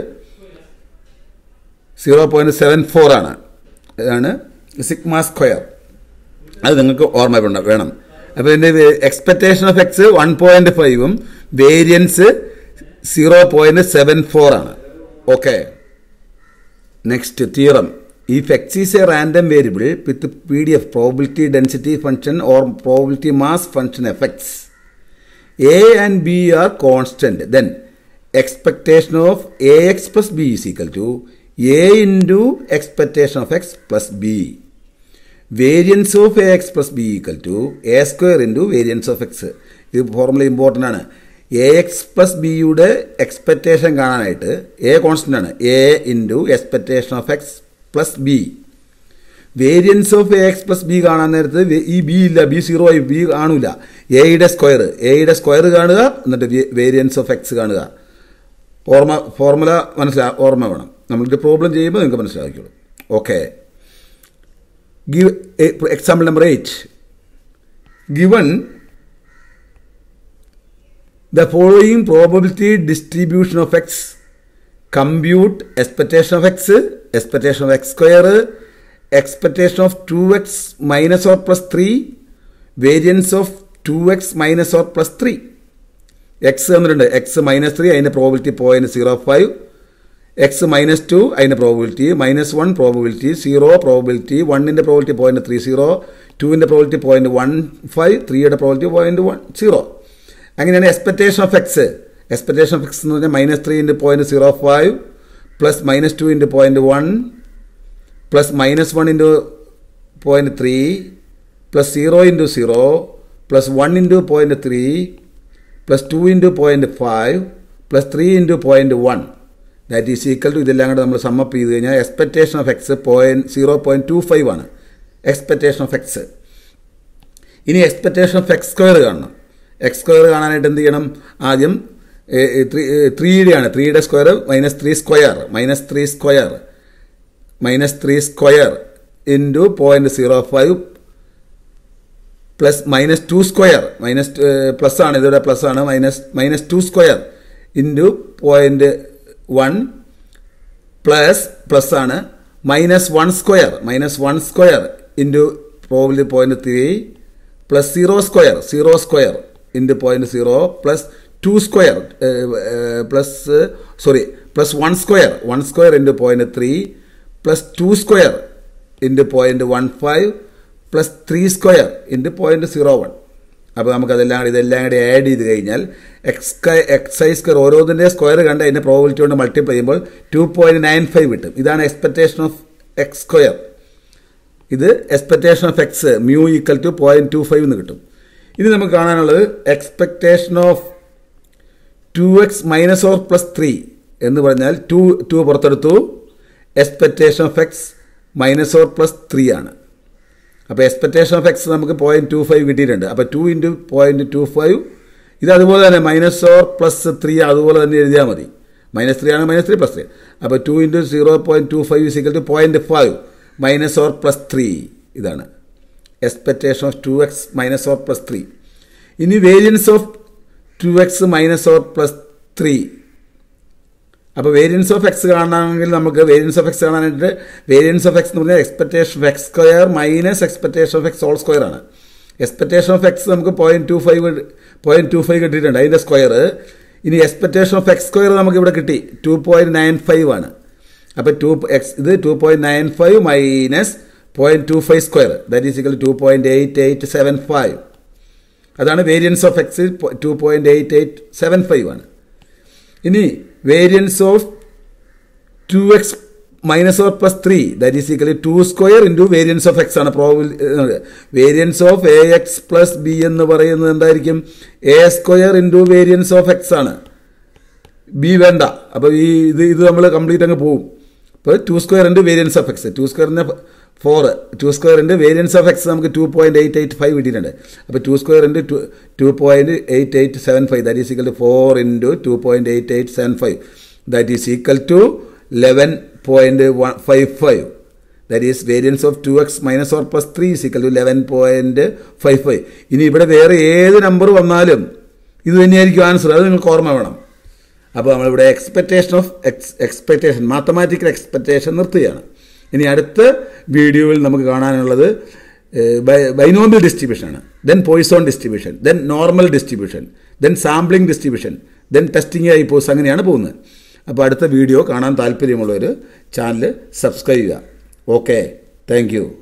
zero point seven four ആണ് ഇതാണ് sigma square അത് നിങ്ങൾക്ക് ഓർമ്മ വേണ്ട- വേണം അപ്പോൾ ഇതിൻ്റെ expectation of X one point ഫൈവും variance zero point seven four ആണ് okay next theorem if X is a random variable with P D F probability density function or probability mass function effects A and B are constant, then expectation of AX plus B is equal to A into expectation of X plus B. Variance of AX plus B equal to A square into variance of X. ഇത് formula important ആണ് A X plus ബിയുടെ expectation കാണാനായിട്ട് a constant ആണ് A into expectation of X plus B variance of A X plus B കാണാൻ നേരത്ത് വേ- ഈ B ഇല്ല B zero ആയി ബി കാണൂല എയുടെ സ്ക്വയർ എയുടെ സ്ക്വയർ കാണുക എന്നിട്ട് വേരിയൻസ് ഓഫ് എക്സ് കാണുക ഓർമ്മ ഫോർമുല മനസ്സിലാ ഓർമ്മ വേണം നമ്മൾക്ക് പ്രോബ്ലം ചെയ്യുമ്പോൾ നിങ്ങൾക്ക് മനസ്സിലാക്കിയോളൂ okay give example number eight given the following probability distribution of x compute expectation of x expectation of x square expectation of 2x minus or plus 3 variance of 2x minus or plus 3 X തന്നിട്ടുണ്ട് X minus three അതിൻ്റെ probability point zero five X minus two അതിൻ്റെ probability minus one probability zero probability വണ്ണിൻ്റെ probability point three zero ടുവിൻ്റെ probability point one five ത്രീയുടെ probability point one zero അങ്ങനെയാണ് expectation of X expectation of X എന്ന് പറഞ്ഞാൽ minus three into point zero five plus minus two into point one plus minus one into point three plus zero into zero plus one into point three plus two into point five plus three into point one that is equal to ഇതെല്ലാം കൂടെ നമ്മൾ sum up ചെയ്ത് കഴിഞ്ഞാൽ expectation of X point zero point two five ആണ് expectation of X ഇനി expectation of X square കാണണം X square കാണാനായിട്ട് എന്ത് ചെയ്യണം ആദ്യം ത്രീ ത്രീയുടെയാണ് ത്രീയുടെ square minus three square minus three square minus three square into point zero five plus minus two square minus plus ആണ് ഇതിവിടെ പ്ലസ് ആണ് minus minus two square into point one plus plus ആണ് minus one square minus one square into പ്രോബിലി point three plus zero square zero square into point zero plus two square plus sorry plus one square one square into point three plus two square into point one five plus three square into point zero one അപ്പോൾ നമുക്കതെല്ലാം കൂടി ഇതെല്ലാം കൂടി add ചെയ്ത് കഴിഞ്ഞാൽ X X I square ഓരോന്നിൻ്റെ square കണ്ട് അതിൻ്റെ പ്രോബിലിറ്റി കൊണ്ട് മൾട്ടിപ്ലൈ ചെയ്യുമ്പോൾ ടു പോയിന്റ് നയൻ ഫൈവ് കിട്ടും ഇതാണ് എക്സ്പെക്ടേഷൻ ഓഫ് എക്സ് സ്ക്വയർ ഇത് expectation of X mu equal to point two five എന്ന് കിട്ടും ഇനി നമുക്ക് കാണാനുള്ളത് expectation of two X minus or plus three എന്ന് പറഞ്ഞാൽ ടു ടു പുറത്തെടുത്തു expectation of X minus or plus three ആണ് അപ്പോൾ എക്സ്പെക്ടേഷൻ ഓഫ് എക്സ് നമുക്ക് പോയിന്റ് ടു ഫൈവ് കിട്ടിയിട്ടുണ്ട് അപ്പോൾ two into point two five ഇത് അതുപോലെ തന്നെ മൈനസ് ഓർ പ്ലസ് ത്രീ അതുപോലെ തന്നെ എഴുതിയാൽ മതി മൈനസ് ത്രീ ആണ് മൈനസ് ത്രീ പ്ലസ് ത്രീ അപ്പോൾ two into zero point two five is equal two point five minus or plus three ഇതാണ് expectation of two X minus or plus three ഇനി variance of two X minus or plus three അപ്പോൾ variance of X കാണണമെങ്കിൽ നമുക്ക് variance of X കാണാനായിട്ട് variance of X എന്ന് പറഞ്ഞാൽ expectation of X square minus expectation of X whole square ആണ് expectation of X നമുക്ക് point two five point two five കിട്ടിയിട്ടുണ്ട് അതിൻ്റെ സ്ക്വയർ ഇനി എക്സ്പെക്ടേഷൻ ഓഫ് എക്സ് സ്ക്വയർ നമുക്ക് ഇവിടെ കിട്ടി ടു പോയിന്റ് നയൻ ഫൈവ് ആണ് അപ്പോൾ ടു എക്സ് ഇത് two point nine five minus point two five square that is equal to point eight eight seven five അതാണ് variance of X two point eight eight seven five ആണ് ഇനി variance of two X minus or plus three that is equally to square into variance of X ആണ് പ്രോബിൾ variance of A X plus B എന്ന് പറയുന്നത് എന്തായിരിക്കും A square into variance of X ആണ് B വേണ്ട അപ്പോൾ ഈ ഇത് ഇത് നമ്മൾ കംപ്ലീറ്റ് അങ്ങ് പോകും ഇപ്പോൾ two square into variance of X two സ്ക്വയറിൻ്റെ ഫോർ ടു സ്ക്വയറിൻ്റെ വേരിയൻസ് ഓഫ് എക്സ് നമുക്ക് two point eight eight five കിട്ടിയിട്ടുണ്ട് അപ്പോൾ two square into two two point eight eight seven five that is equal to four into two point eight eight seven five that is equal to eleven point one five five that is variance of two X minus or plus three is equal to eleven point five five ഇനി ഇവിടെ വേറെ ഏത് number വന്നാലും ഇത് തന്നെയായിരിക്കും answer അത് നിങ്ങൾക്ക് ഓർമ്മ വേണം അപ്പോൾ നമ്മളിവിടെ expectation of X expectation mathematical expectation നിർത്തുകയാണ് ഇനി അടുത്ത വീഡിയോയിൽ നമുക്ക് കാണാനുള്ളത് ബൈനോമിയൽ ഡിസ്ട്രിബ്യൂഷൻ ആണ് then Poisson distribution then normal distribution then sampling distribution then testing ഹൈപ്പോസ് അങ്ങനെയാണ് പോകുന്നത് അപ്പോൾ അടുത്ത വീഡിയോ കാണാൻ താല്പര്യമുള്ളവർ ചാനൽ സബ്സ്ക്രൈബ് ചെയ്യുക ഓക്കെ താങ്ക്